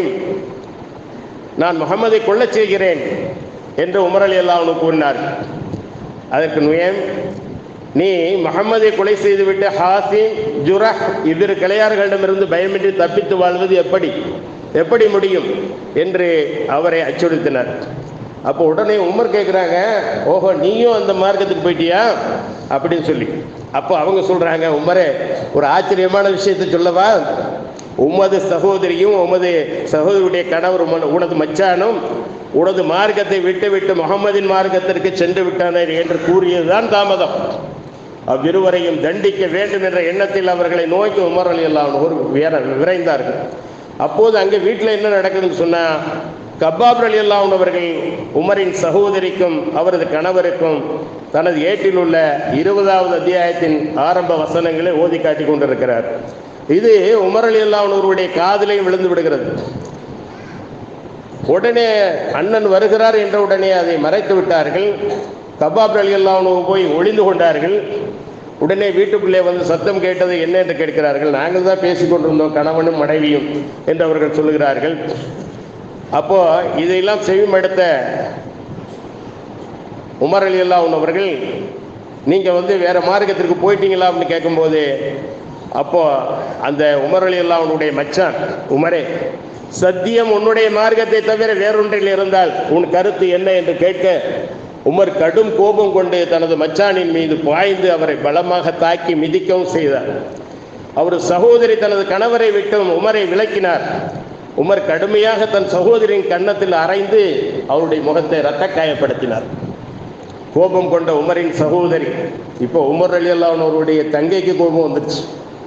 நான் முகமதை கொல்லச் செய்கிறேன் என்று உமர் அலி அல்லாஹ்னு கூறினார்கள் அதற்கு நுயம் நீ முகம்மதை கொலை செய்துவிட்டு ஹாசிம் ஜுரஹ் இவ்விரு கிளையார்களிடமிருந்து பயமின்றி தப்பித்து வாழ்வது எப்படி எப்படி முடியும் என்று அவரை அச்சுறுத்தினார் அப்போ உடனே உமர் கேட்குறாங்க ஓஹோ நீயும் அந்த மார்க்கத்துக்கு போயிட்டியா அப்படின்னு சொல்லி அப்போ அவங்க சொல்றாங்க உமரே ஒரு ஆச்சரியமான விஷயத்தை சொல்லவா உமது சகோதரியும் உமது சகோதரியுடைய கணவர் உம- உனது மச்சானும் உனது மார்க்கத்தை விட்டு விட்டு முகமதின் மார்க்கத்திற்கு சென்று விட்டனர் என்று கூறியதுதான் தாமதம் அவ்விருவரையும் தண்டிக்க வேண்டும் என்ற எண்ணத்தில் அவர்களை நோக்கி உமர் அலி அல்லாஹ் ஒரு வேற விரைந்தார்கள் அப்போது அங்கே வீட்டில் என்ன நடக்குதுன்னு சொன்னா கபாப் அலி அல்லாஹ் அவர்கள் உமரின் சகோதரிக்கும் அவரது கணவருக்கும் தனது ஏட்டில் உள்ள இருபதாவது அத்தியாயத்தின் ஆரம்ப வசனங்களை ஓதி காட்டி கொண்டிருக்கிறார் இது உமர் அலி அல்லாஹ் அவர்களுடைய காதிலையும் விழுந்து விடுகிறது உடனே அண்ணன் வருகிறார் என்ற உடனே அதை மறைத்து விட்டார்கள் கபாப் அலி அல்லாஹ் போய் ஒளிந்து கொண்டார்கள் உடனே வீட்டுக்குள்ளே வந்து சத்தம் கேட்டது என்ன என்று கேட்கிறார்கள் நாங்கள் தான் பேசிக் கொண்டிருந்தோம் கணவனும் மனைவியும் என்று அவர்கள் சொல்லுகிறார்கள் அப்போ இதையெல்லாம் செவிமடுத்த உமர் அலி அல்லாஹ் அவர்கள் நீங்கள் வந்து வேற மார்க்கத்திற்கு போயிட்டீங்களா அப்படின்னு கேட்கும்போது அப்போ அந்த உமர் அலி அல்லாஹ்வுடைய மச்சான் உமரே சத்தியம் உன்னுடைய மார்க்கத்தை தவிர வேறொன்றில் இருந்தால் உன் கருத்து என்ன என்று கேட்க உமர் கடும் கோபம் கொண்டு தனது மச்சானின் மீது பாய்ந்து அவரை பலமாக தாக்கி மிதிக்கவும் செய்தார் அவர் சகோதரி தனது கணவரை விட்டும் உமரை விலக்கினார் உமர் கடுமையாக தன் சகோதரியின் கன்னத்தில் அரைந்து அவருடைய முகத்தை இரத்த காயப்படுத்தினார் கோபம் கொண்ட உமரின் சகோதரி இப்போ உமர் அலி அவருடைய தங்கைக்கு கோபம் வந்துருச்சு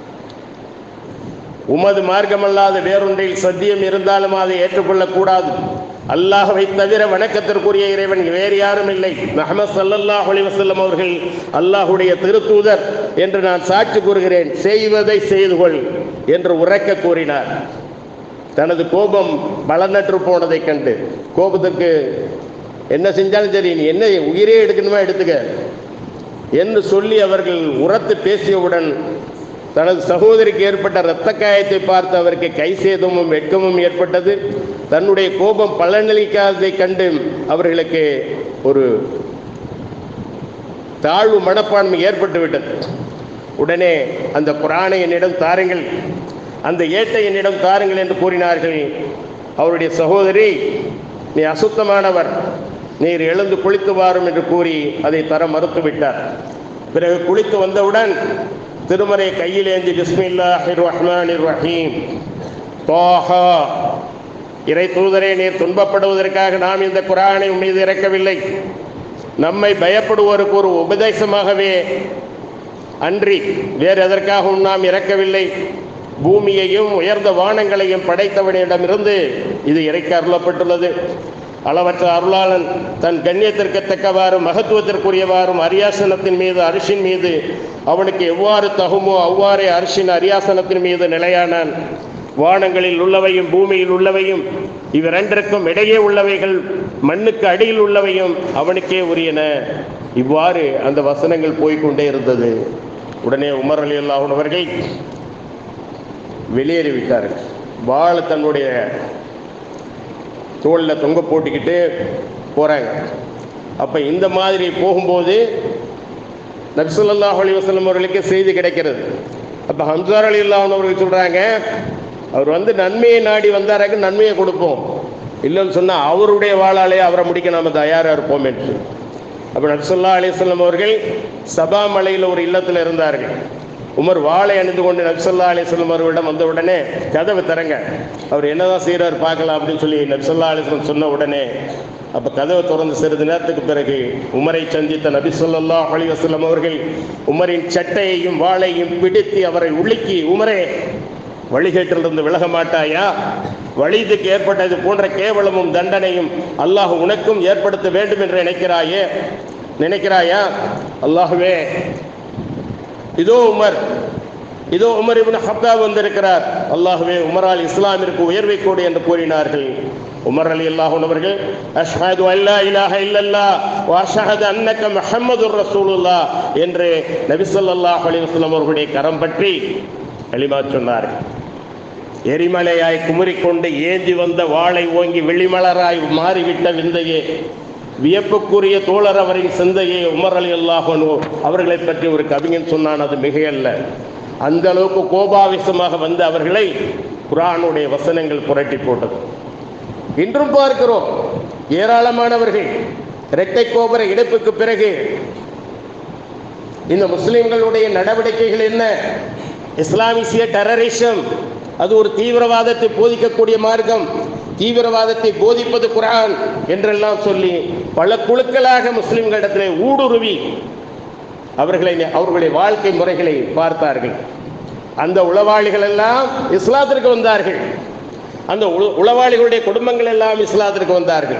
உமது மார்க்கமல்லாத வேறொன்றில் சத்தியம் இருந்தாலும் அதை ஏற்றுக்கொள்ளக்கூடாது அல்லாஹ்வை தவிர வணக்கத்திற்குரிய இறைவன் வேறு யாரும் இல்லை முஹம்மது ஸல்லல்லாஹு அலைஹி வஸல்லம் அவர்கள் அல்லாஹ்வுடைய திருத்தூதர் என்று நான் சாட்சி கூறுகிறேன் செய்வதை செய்து கொள் என்று உறக்க கூறினார் தனது கோபம் பலனற்று போனதைக் கண்டு கோபத்துக்கு என்ன செஞ்சாலும் சரி நீ என்ன உயிரே எடுக்கணுமா எடுத்துக்க என்று சொல்லி அவர்கள் உரத்து பேசியவுடன் தனது சகோதரிக்கு ஏற்பட்ட இரத்த காயத்தை பார்த்து அவருக்கு கை சேதமும் வெட்கமும் ஏற்பட்டது தன்னுடைய கோபம் பலனளிக்காததைக் கண்டு அவர்களுக்கு ஒரு தாழ்வு மனப்பான்மை ஏற்பட்டு விட்டது உடனே அந்த குரானை என்னிடம் தாருங்கள் அந்த ஏட்டை என்னிடம் தாருங்கள் என்று கூறினார்கள் அவருடைய சகோதரி நீ அசுத்தமானவர் நீர் எழுந்து குளித்து வாரும் என்று கூறி அதை தர மறுத்துவிட்டார் பிறகு குளித்து வந்தவுடன் திருமறை கையில் ஏந்தி பிஸ்மில்லாஹிர் ரஹ்மானிர் ரஹீம் தோஹா இறை தூதரே நீர் துன்பப்படுவதற்காக நாம் இந்த குரானை உன் மீது இறக்கவில்லை நம்மை பயப்படுவோருக்கு ஒரு உபதேசமாகவே அன்றி வேறு எதற்காகவும் நாம் இறக்கவில்லை பூமியையும் உயர்ந்த வானங்களையும் படைத்தவனிடமிருந்து இது இறைக்க அருளப்பட்டுள்ளது அளவற்ற அருளாளன் தன் கண்ணியத்திற்கு தக்கவாறும் மகத்துவத்திற்குரியவாறும் அரியாசனத்தின் மீது அரிசின் மீது அவனுக்கு எவ்வாறு தகுமோ அவ்வாறே அரிசின் அரியாசனத்தின் மீது நிலையானான் வானங்களில் உள்ளவையும் பூமியில் உள்ளவையும் இவ்விரண்டிற்கும் இடையே உள்ளவைகள் மண்ணுக்கு அடியில் உள்ளவையும் அவனுக்கே உரியன இவ்வாறு அந்த வசனங்கள் போய்க்கொண்டே இருந்தது உடனே உமர் அலி அல்லாஹன் அவர்கள் வெளியேறிவிட்டார்கள் வாழ தன்னுடைய தோளில் தொங்க போட்டுக்கிட்டு போகிறாங்க அப்போ இந்த மாதிரி போகும்போது நபிசுல்லாஹ் அலி வசலம் அவர்களுக்கு செய்தி கிடைக்கிறது அப்போ ஹம்சார் அலி அல்லாஹன் அவர்கள் சொல்கிறாங்க அவர் வந்து நன்மையை நாடி வந்தாராக்க நன்மையை கொடுப்போம் இல்லைன்னு சொன்னால் அவருடைய வாழாலே அவரை முடிக்க நாம் தயாராக இருப்போம் என்று அப்போ நபிசுல்லா அலிஸ்லாம் அவர்கள் சபா மலையில் ஒரு இல்லத்தில் இருந்தார்கள் உமர் வாளை அணிந்து கொண்டு நபிசல்லா அலிஸ்லம் அவர்களிடம் வந்த உடனே கதவை திறங்க அவர் என்னதான் செய்கிறார் பார்க்கலாம் அப்படின்னு சொல்லி நபிசல்லா அலிஸ்லம் சொன்ன உடனே அப்போ கதவை திறந்து சிறிது நேரத்துக்கு பிறகு உமரை சந்தித்த நபி சொல்லா அலி வசல்லம் அவர்கள் உமரின் சட்டையையும் வாளையும் பிடித்து அவரை உலுக்கி உமரே வழிகேட்டிலிருந்து விலக மாட்டாயா வழிதுக்கு ஏற்பட்டது போன்ற கேவலமும் தண்டனையும் அல்லாஹ் உனக்கும் ஏற்படுத்த வேண்டும் என்று நினைக்கிறாயே நினைக்கிறாயா அல்லாஹுவே இதோ உமர் இதோ உமர் இப்னு ஹப்தாப் வந்திருக்கிறார் அல்லாஹுவே உமரால் இஸ்லாமிற்கு உயர்வை கொடு என்று கூறினார்கள் உமர் அலி அல்லாஹூன் அவர்கள் அஷ்ஹது அல்லா இலாஹ இல்லல்லா வ அஷ்ஹது அன்னக முஹம்மதுர் ரசூலுல்லா என்று நபி ஸல்லல்லாஹு அலைஹி வஸல்லம் அவர்களுடைய கரம் பற்றி கலிமா சொன்னார்கள் எரிமலையாய் குமுறிக்கொண்டு ஏந்தி வந்த வாளை ஓங்கி வெளிமலராய் மாறிவிட்ட விந்தையே வியப்புக்குரிய தோழர் அவரின் சிந்தையை உமர் அலி அல்லாஹனோ அவர்களை பற்றி ஒரு கவிஞன் சொன்னான் அது மிகையல்ல அந்த அளவுக்கு கோபாவிசமாக வந்த அவர்களை குரானுடைய வசனங்கள் புரட்டி போட்டது இன்றும் பார்க்கிறோம் ஏராளமானவர்கள் இரட்டை கோபுர இணைப்புக்கு பிறகு இந்த முஸ்லிம்களுடைய நடவடிக்கைகள் என்ன இஸ்லாமிசிய டெரரிசம் அது ஒரு தீவிரவாதத்தை போதிக்கக்கூடிய மார்க்கம் தீவிரவாதத்தை போதிப்பது குரான் என்றெல்லாம் சொல்லி பல குழுக்களாக முஸ்லிம்களிடத்திலே ஊடுருவி அவர்களை அவர்களுடைய வாழ்க்கை முறைகளை பார்த்தார்கள் அந்த உளவாளிகள் எல்லாம் இஸ்லாத்திற்கு வந்தார்கள் அந்த உள- உளவாளிகளுடைய குடும்பங்கள் எல்லாம் இஸ்லாத்திற்கு வந்தார்கள்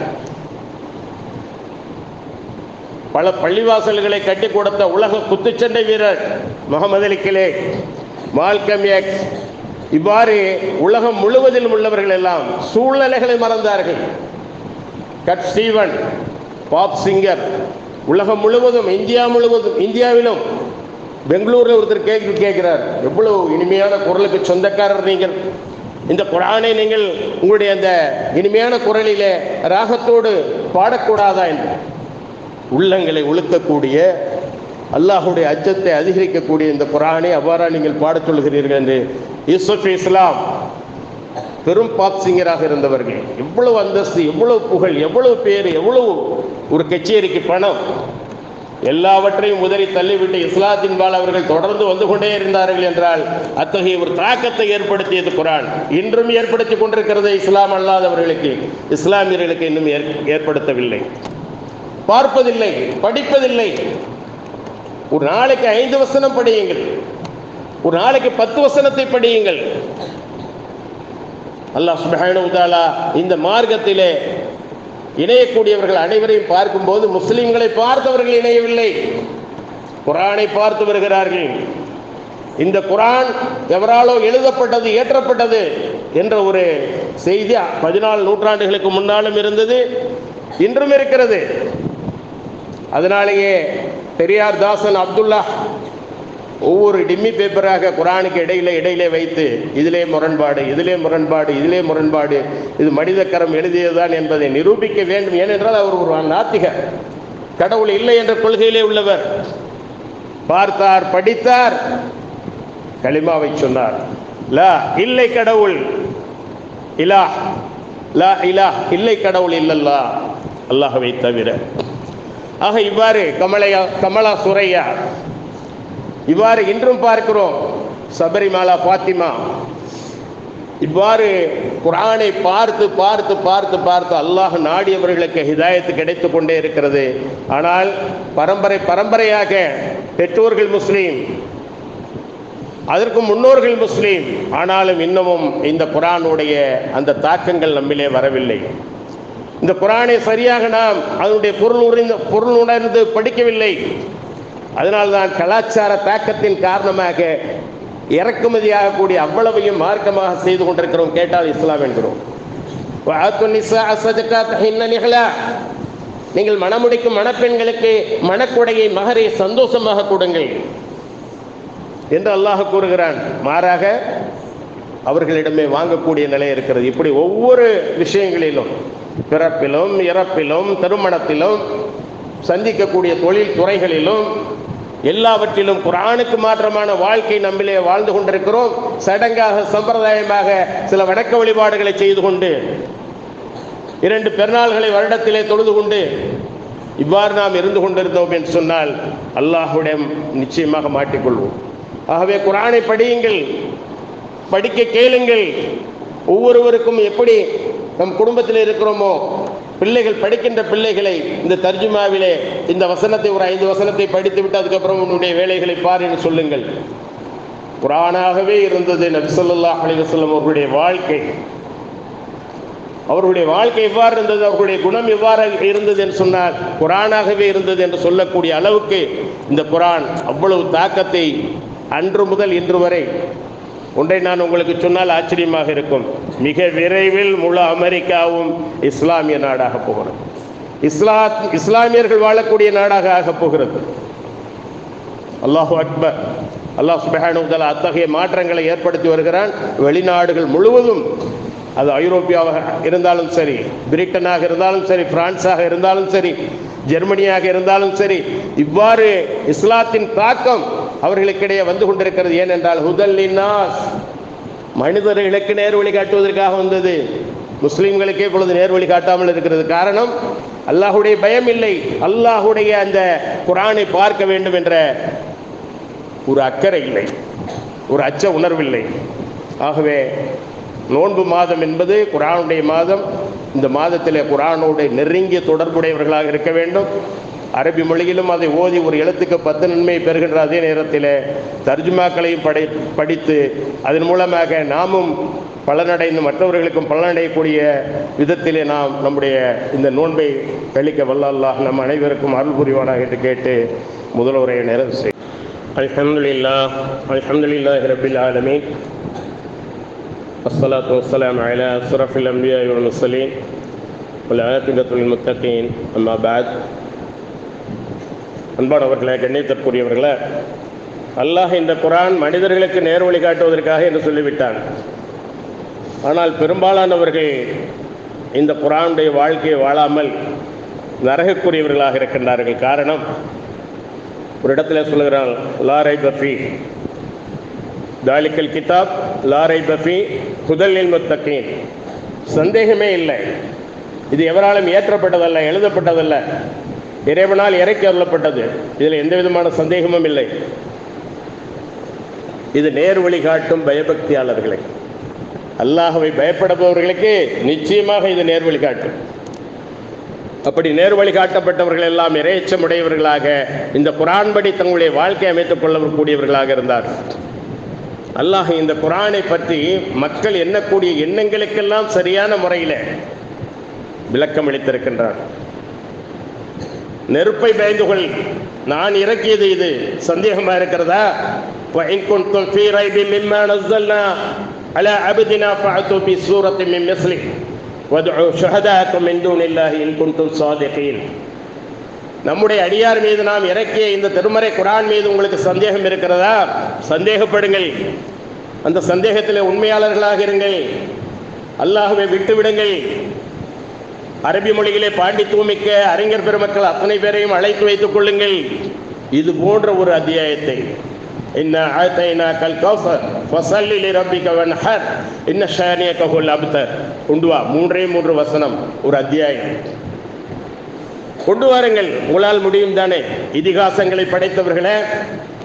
பல பள்ளிவாசல்களை கட்டி கொடுத்த உலக குத்துச்சண்டை வீரர் Muhammad Ali Clay Malcolm X இவ்வாறு உலகம் முழுவதிலும் உள்ளவர்கள் எல்லாம் சூழ்நிலைகளை மறந்தார்கள் கட் ஸ்டீவன் பாப் சிங்கர் உலகம் முழுவதும் இந்தியா முழுவதும் இந்தியாவிலும் பெங்களூரில் ஒருத்தர் கேள்வி கேட்கிறார் எவ்வளவு இனிமையான குரலுக்கு சொந்தக்காரர் நீங்கள் இந்த குரானை நீங்கள் உங்களுடைய அந்த இனிமையான குரலிலே ராகத்தோடு பாடக்கூடாதா என்று உள்ளங்களை உழுக்கக்கூடிய அல்லாஹுடைய அச்சத்தை அதிகரிக்கக்கூடிய இந்த குரானை அவ்வாறா நீங்கள் பாடச் சொல்கிறீர்கள் என்று யூசுப் இஸ்லாம் பெரும் பாப் சிங்கராக இருந்தவர்கள் எவ்வளவு அந்தஸ்து எவ்வளவு புகழ் எவ்வளவு பேர் எவ்வளவு ஒரு கச்சேரிக்கு பணம் எல்லாவற்றையும் உதறி தள்ளிவிட்டு இஸ்லாத்தின் பால் அவர்கள் தொடர்ந்து வந்து கொண்டே இருந்தார்கள் என்றால் அத்தகைய ஒரு தாக்கத்தை ஏற்படுத்தியது குரான் இன்றும் ஏற்படுத்தி கொண்டிருக்கிறது இஸ்லாம் அல்லாதவர்களுக்கு இஸ்லாமியர்களுக்கு இன்னும் ஏற்- ஏற்படுத்தவில்லை பார்ப்பதில்லை படிப்பதில்லை ஒரு நாளைக்கு ஐந்து வசனம் படியுங்கள் ஒரு நாளைக்கு பத்து வசனத்தை படியுங்கள் அல்லாஹ் சுப்ஹானஹு வ தஆலா இந்த மார்க்கத்திலே இணையக்கூடியவர்கள் அனைவரையும் பார்க்கும்போது முஸ்லிம்களை பார்த்தவர்கள் இணையவில்லை குரானை பார்த்து வருகிறார்கள் இந்த குரான் எவராலோ எழுதப்பட்டது ஏற்றப்பட்டது என்ற ஒரு செய்தி பதினாலு நூற்றாண்டுகளுக்கு முன்னாலும் இருந்தது இன்றும் இருக்கிறது அதனாலேயே பெரியார் தாசன் அப்துல்லா ஒவ்வொரு டிம்மி பேப்பராக குரானுக்கு இடையில இடையிலே வைத்து இதிலே முரண்பாடு இதிலே முரண்பாடு இதிலே முரண்பாடு இது மனிதக்கரம் எழுதியதுதான் என்பதை நிரூபிக்க வேண்டும் ஏனென்றால் அவர் ஒரு நாத்திகர் கடவுள் இல்லை என்ற கொள்கையிலே உள்ளவர் பார்த்தார் படித்தார் களிமாவை சொன்னார் லா இல்லை கடவுள் இலா லா இலா இல்லை கடவுள் இல்லல்லா அல்லாஹ்வை தவிர ஆக இவ்வாறு கமலையா கமலா சுரையா இவ்வாறு இன்றும் பார்க்கிறோம் சபரிமாலா பாத்திமா இவ்வாறு குரானை பார்த்து பார்த்து பார்த்து பார்த்து அல்லாஹ் நாடியவர்களுக்கு ஹிதாயத்து கிடைத்து கொண்டே இருக்கிறது ஆனால் பரம்பரை பரம்பரையாக பெற்றோர்கள் முஸ்லீம் அதற்கு முன்னோர்கள் முஸ்லீம் ஆனாலும் இன்னமும் இந்த குரானுடைய அந்த தாக்கங்கள் நம்மிலே வரவில்லை இந்த குரானை சரியாக நாம் அதனுடைய பொருள் உறிந்து பொருள் உணர்ந்து படிக்கவில்லை அதனால்தான் கலாச்சார தாக்கத்தின் காரணமாக இறக்குமதியாகக்கூடிய அவ்வளவையும் மார்க்கமாக செய்து கொண்டிருக்கிறோம் கேட்டால் இஸ்லாம் என்கிறோம் وَآتُوا النِّسَاءَ صَدَقَاتِهِنَّ نِحْلًا. நீங்கள் மணமுடிக்கும் மணப்பெண்களுக்கு மணக்குடையை மகரை சந்தோஷமாக கொடுங்கள் என்று அல்லாஹ் கூறுகிறான் மாறாக அவர்களிடமே வாங்கக்கூடிய நிலை இருக்கிறது இப்படி ஒவ்வொரு விஷயங்களிலும் பிறப்பிலும் இறப்பிலும் திருமணத்திலும் சந்திக்கக்கூடிய தொழில் துறைகளிலும் எல்லாவற்றிலும் குரானுக்கு மாற்றமான வாழ்க்கை நம்மிலே வாழ்ந்து கொண்டிருக்கிறோம் சடங்காக சம்பிரதாயமாக சில வணக்க வழிபாடுகளை செய்து கொண்டு இரண்டு பெருநாள்களை வருடத்திலே தொழுது கொண்டு இவ்வாறு நாம் இருந்து கொண்டிருந்தோம் என்று சொன்னால் அல்லாஹுடன் நிச்சயமாக மாட்டிக்கொள்வோம் ஆகவே குரானை படியுங்கள் படிக்க கேளுங்கள் ஒவ்வொருவருக்கும் எப்படி நம் குடும்பத்தில் இருக்கிறோமோ பிள்ளைகள் படிக்கின்ற பிள்ளைகளை இந்த தர்ஜுமாவிலே இந்த வசனத்தை ஒரு ஐந்து வசனத்தை படித்து விட்டு அதுக்கப்புறம் உன்னுடைய வேலைகளை பார் என்று சொல்லுங்கள் குரானாகவே இருந்தது நபி ஸல்லல்லாஹு அலைஹி வஸல்லம் அவர்களுடைய வாழ்க்கை அவர்களுடைய வாழ்க்கை எவ்வாறு இருந்தது அவர்களுடைய குணம் எவ்வாறு இருந்தது என்று சொன்னால் குரானாகவே இருந்தது என்று சொல்லக்கூடிய அளவுக்கு இந்த குரான் அவ்வளவு தாக்கத்தை அன்று முதல் இன்று வரை ஒன்றை நான் உங்களுக்கு சொன்னால் ஆச்சரியமாக இருக்கும் மிக விரைவில் முழு அமெரிக்காவும் இஸ்லாமிய நாடாக போகிறது இஸ்லா இஸ்லாமியர்கள் வாழக்கூடிய நாடாக ஆகப் போகிறது அல்லாஹு அக்பர் அல்லாஹ் சுபஹானு தஆலா அத்தகைய மாற்றங்களை ஏற்படுத்தி வருகிறான் வெளிநாடுகள் முழுவதும் அது ஐரோப்பியாவாக இருந்தாலும் சரி பிரிட்டனாக இருந்தாலும் சரி பிரான்ஸாக இருந்தாலும் சரி ஜெர்மனியாக இருந்தாலும் சரி இவ்வாறு இஸ்லாத்தின் தாக்கம் அவர்களுக்கிடையே வந்து கொண்டிருக்கிறது ஏனென்றால் ஹுதல்லின்னாஸ் மனிதர்களுக்கு நேர் வழி காட்டுவதற்காக வந்தது முஸ்லிம்களுக்கே இப்பொழுது நேர் வழி காட்டாமல் இருக்கிறது காரணம் அல்லாஹுடைய பயம் இல்லை அல்லாஹுடைய அந்த குரானை பார்க்க வேண்டும் என்ற ஒரு அக்கறை இல்லை ஒரு அச்ச உணர்வில்லை ஆகவே நோன்பு மாதம் என்பது குரானுடைய மாதம் இந்த மாதத்திலே குரானோடு நெருங்கிய தொடர்புடையவர்களாக இருக்க வேண்டும் அரபி மொழியிலும் அதை ஓதி ஒரு எழுத்துக்கு பத்து நன்மை பெறுகின்ற அதே நேரத்தில் தர்ஜுமாக்களையும் படை படித்து அதன் மூலமாக நாமும் பலனடைந்து மற்றவர்களுக்கும் பலனடையக்கூடிய விதத்திலே நாம் நம்முடைய இந்த நோன்பை கழிக்க வல்ல அல்லாஹ் நம் அனைவருக்கும் அருள் புரிவானாக என்று கேட்டு முதல் உரையை நிறைவு செய் அல்ஹம்துலில்லா அல்ஹம்துலில்லாஹி ரபில் ஆலமீன் الصلاة والسلام على أشرف الأنبياء والمرسلين والعاقبة للمتقين أما بعد அன்பானவர்களே கண்ணியத்திற்குரியவர்களே அல்லாஹ் இந்த குரான் மனிதர்களுக்கு நேர் வழி காட்டுவதற்காக என்று சொல்லிவிட்டான் ஆனால் பெரும்பாலானவர்கள் இந்த குரானுடைய வாழ்க்கையை வாழாமல் நரகக்குரியவர்களாக இருக்கின்றார்கள் காரணம் ஒரு இடத்துல சொல்லுகிறான் லாரை பஃபி தாலிக்கல் கிதாப் லாரை பஃபி ஹுதலில் முத்தகீன் சந்தேகமே இல்லை இது எவராலும் ஏற்றப்பட்டதல்ல எழுதப்பட்டதல்ல இறைவனால் இறக்கி அருளப்பட்டது இதில் எந்த விதமான சந்தேகமும் இல்லை இது நேர் வழி காட்டும் பயபக்தியாளர்களை அல்லாஹவை பயப்படுபவர்களுக்கு நிச்சயமாக இது நேர் வழி காட்டும் அப்படி நேர் வழி காட்டப்பட்டவர்கள் எல்லாம் இறைச்சமுடையவர்களாக இந்த குரான் படி தங்களுடைய வாழ்க்கை அமைத்துக் கொள்ளக்கூடியவர்களாக இருந்தார் அல்லாஹ் இந்த குரானை பற்றி மக்கள் எண்ணக்கூடிய எண்ணங்களுக்கெல்லாம் சரியான முறையில் விளக்கம் அளித்திருக்கின்றார் நெருப்பை பயந்து கொள் நான் இறக்கியது இது சந்தேகமா இருக்கிறதா وإن كنتم في ريب مما نزلنا على عبدنا فأتوا بسورة من مثله وادعوا شهداءكم من دون الله إن كنتم صادقين நம்முடைய அடியார் மீது நாம் இறக்கிய இந்த திருமறை குரான் மீது உங்களுக்கு சந்தேகம் இருக்கிறதா சந்தேகப்படுங்கள் அந்த சந்தேகத்தில் உண்மையாளர்களாக இருங்கள் அல்லாஹுவை விட்டுவிடுங்கள் அரபி மொழியிலே பாண்டித்துவமிக்க அறிஞர் பெருமக்கள் அத்தனை பேரையும் அழைத்து வைத்துக் கொள்ளுங்கள் இது போன்ற ஒரு அத்தியாயத்தை இன்ன ஆத்தைனா கல் கௌசர் ஃபசல்லி ரப்பிக வன்ஹர் இன்ன ஷானியக ஹுல் அப்தர் கொண்டு வா மூன்றே மூன்று வசனம் ஒரு அத்தியாயம் கொண்டு வாருங்கள் உங்களால் முடியும் தானே இதிகாசங்களை படைத்தவர்களே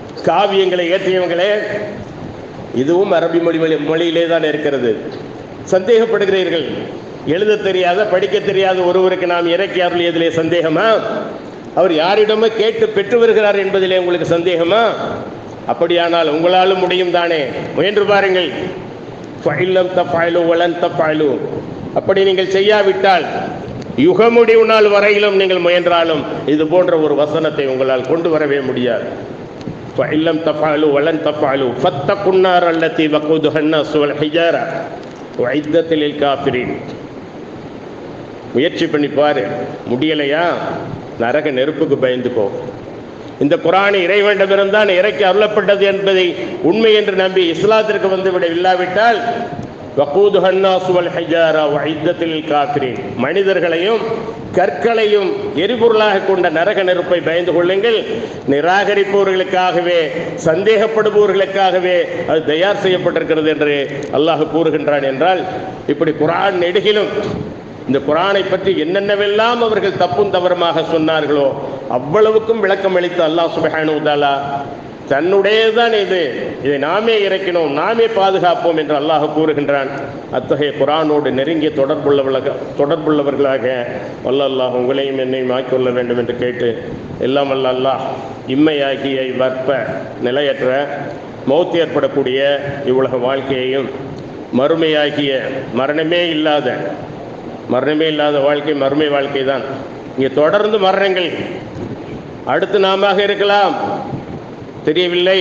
காவியங்களை ஏற்றியவங்களே இதுவும் அரபி மொழி மொழி மொழியிலே தான் இருக்கிறது சந்தேகப்படுகிறீர்கள் எழுத தெரியாத படிக்க தெரியாத ஒருவருக்கு நாம் இறக்கி அருளியதிலே சந்தேகமா அவர் யாரிடமோ கேட்டு பெற்று வருகிறார் என்பதிலே உங்களுக்கு சந்தேகமா அப்படியானால் உங்களாலும் முடியும் தானே முயன்று பாருங்கள் ஃபைலம் தப்பாயிலும் வளன் தப்பாயிலும் அப்படி நீங்கள் செய்யாவிட்டால் யுக முடிவு நாள் வரையிலும் நீங்கள் முயன்றாலும் இது போன்ற ஒரு வசனத்தை உங்களால் கொண்டு வரவே முடியாது فإن تفعلوا ولن تفعلوا فاتقوا النار التي وقودها الناس والحجارة وعدت للكافرين முயற்சி பண்ணி பாரு முடியலையா நரக நெருப்புக்கு பயந்துக்கோ இந்த குரான் இறைவனிடமிருந்தான் இறக்கி அருளப்பட்டது என்பதை உண்மை என்று நம்பி இஸ்லாத்திற்கு வந்து விட இல்லாவிட்டால் காத்திரீன் மனிதர்களையும் கற்களையும் எரிபொருளாக கொண்ட நரக நெருப்பை பயந்து கொள்ளுங்கள் நிராகரிப்பவர்களுக்காகவே சந்தேகப்படுபவர்களுக்காகவே அது தயார் செய்யப்பட்டிருக்கிறது என்று அல்லாஹ் கூறுகின்றான் என்றால் இப்படி குரான் நெடுகிலும் இந்த குரானை பற்றி என்னென்னவெல்லாம் அவர்கள் தப்பும் தவறுமாக சொன்னார்களோ அவ்வளவுக்கும் விளக்கம் அளித்த அல்லாஹ் சுபஹானு தாலா தன்னுடையதான் இது இதை நாமே இறக்கினோம் நாமே பாதுகாப்போம் என்று அல்லாஹ் கூறுகின்றான் அத்தகைய குரானோடு நெருங்கிய தொடர்புள்ளவர்களாக தொடர்புள்ளவர்களாக வல்ல அல்லாஹ் உங்களையும் என்னையும் ஆக்கிக்கொள்ள வேண்டும் என்று கேட்டு எல்லாம் வல்ல அல்லாஹ் இம்மையாகிய வற்ப நிலையற்ற மௌத்து ஏற்படக்கூடிய இவ்வுலக வாழ்க்கையையும் மறுமையாகிய மரணமே இல்லாத மரணமே இல்லாத வாழ்க்கை மறுமை வாழ்க்கை தான் இங்கே தொடர்ந்து மரணங்கள் அடுத்து நாம இருக்கலாம் தெரியவில்லை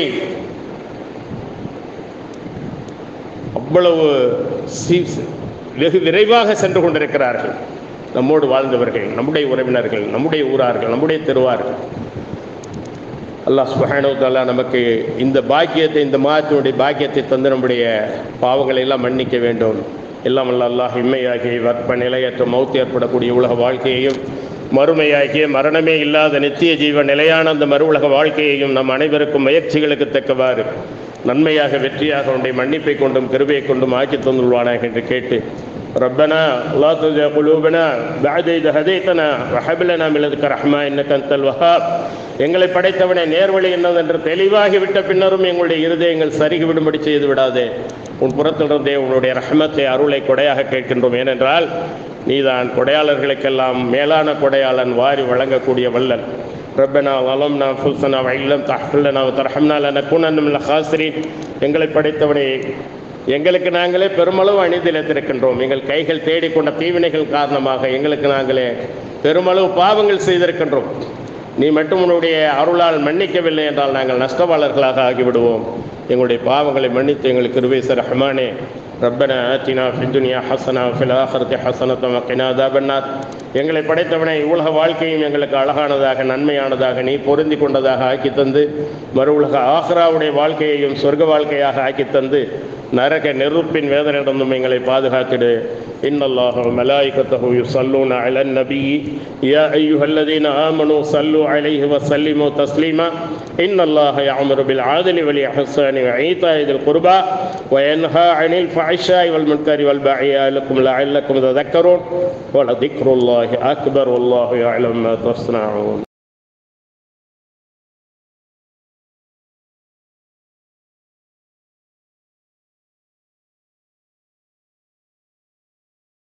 அவ்வளவு சீ- வெகு விரைவாக சென்று கொண்டிருக்கிறார்கள் நம்மோடு வாழ்ந்தவர்கள் நம்முடைய உறவினர்கள் நம்முடைய ஊரார்கள் நம்முடைய தெருவார்கள் அல்லாஹ் சுபஹானு தாலா நமக்கு இந்த பாக்கியத்தை இந்த மாதத்தினுடைய பாக்கியத்தை தந்து நம்முடைய பாவங்களை எல்லாம் மன்னிக்க வேண்டும் எல்லாம் அல்ல அல்லாஹ் இம்மையாகிய வற்ப நிலையற்ற மௌத்து ஏற்படக்கூடிய உலக வாழ்க்கையையும் மறுமையாகிய மரணமே இல்லாத நித்திய ஜீவ நிலையான அந்த மறு உலக வாழ்க்கையையும் நம் அனைவருக்கும் முயற்சிகளுக்கு தக்கவாறு நன்மையாக வெற்றியாக உன்னை மன்னிப்பை கொண்டும் கிருபையை கொண்டும் ஆக்கி தந்துள்வானாக என்று கேட்டு ربنا لا تزغ قلوبنا بعد إذ هديتنا وهب لنا من لدنك رحمة إنك أنت الوهاب எங்களை படைத்தவனே நேர்வழி என்னதென்று தெளிவாகி விட்ட பின்னரும் எங்களுடைய இருதயங்கள் சருகி விடும்படி செய்து விடாதே உன் புறத்திலிருந்தே உன்னுடைய ரஹமத்தை அருளை கொடையாக கேட்கின்றோம் ஏனென்றால் நீதான் கொடையாளர்களுக்கெல்லாம் மேலான கொடையாளன் வாரி வழங்கக்கூடிய வல்லன் ربنا ظلمنا انفسنا وان لم تغفر لنا وترحمنا لنكونن من الخاسرين எங்களை படைத்தவனே எங்களுக்கு நாங்களே பெருமளவு அணிதிழத்திருக்கின்றோம் எங்கள் கைகள் தேடிக்கொண்ட தீவினைகள் காரணமாக எங்களுக்கு நாங்களே பெருமளவு பாவங்கள் செய்திருக்கின்றோம் நீ மட்டும் உன்னுடைய அருளால் மன்னிக்கவில்லை என்றால் நாங்கள் நஷ்டவாளர்களாக ஆகிவிடுவோம் எங்களுடைய பாவங்களை மன்னித்து எங்களுக்கு இருவேச ரஹ்மானே ரப்பன ஆத்தினா ஃபித்துனியா ஹசனா ஃபில் ஆஹரத்தி ஹசனத்தம் வக்கினா தாபன்னார் எங்களை படைத்தவனை உலக வாழ்க்கையும் எங்களுக்கு அழகானதாக நன்மையானதாக நீ பொருந்தி கொண்டதாக ஆக்கி தந்து மறு உலக ஆஹ்ராவுடைய வாழ்க்கையையும் சொர்க்க வாழ்க்கையாக ஆக்கி தந்து நரக நெருப்பின் வேதனையிடந்தும் எங்களை பாதுகாத்திடு إن الله وملائكته يصلون على النبي يا أيها الذين آمنوا صلوا عليه وسلموا تسليما إن الله يأمر بالعدل والإحسان وإيتاء ذي القربى وينهى عن الفحشاء والمنكر والبغي لكم لعلكم تذكرون ولذكر الله أكبر والله يعلم ما تصنعون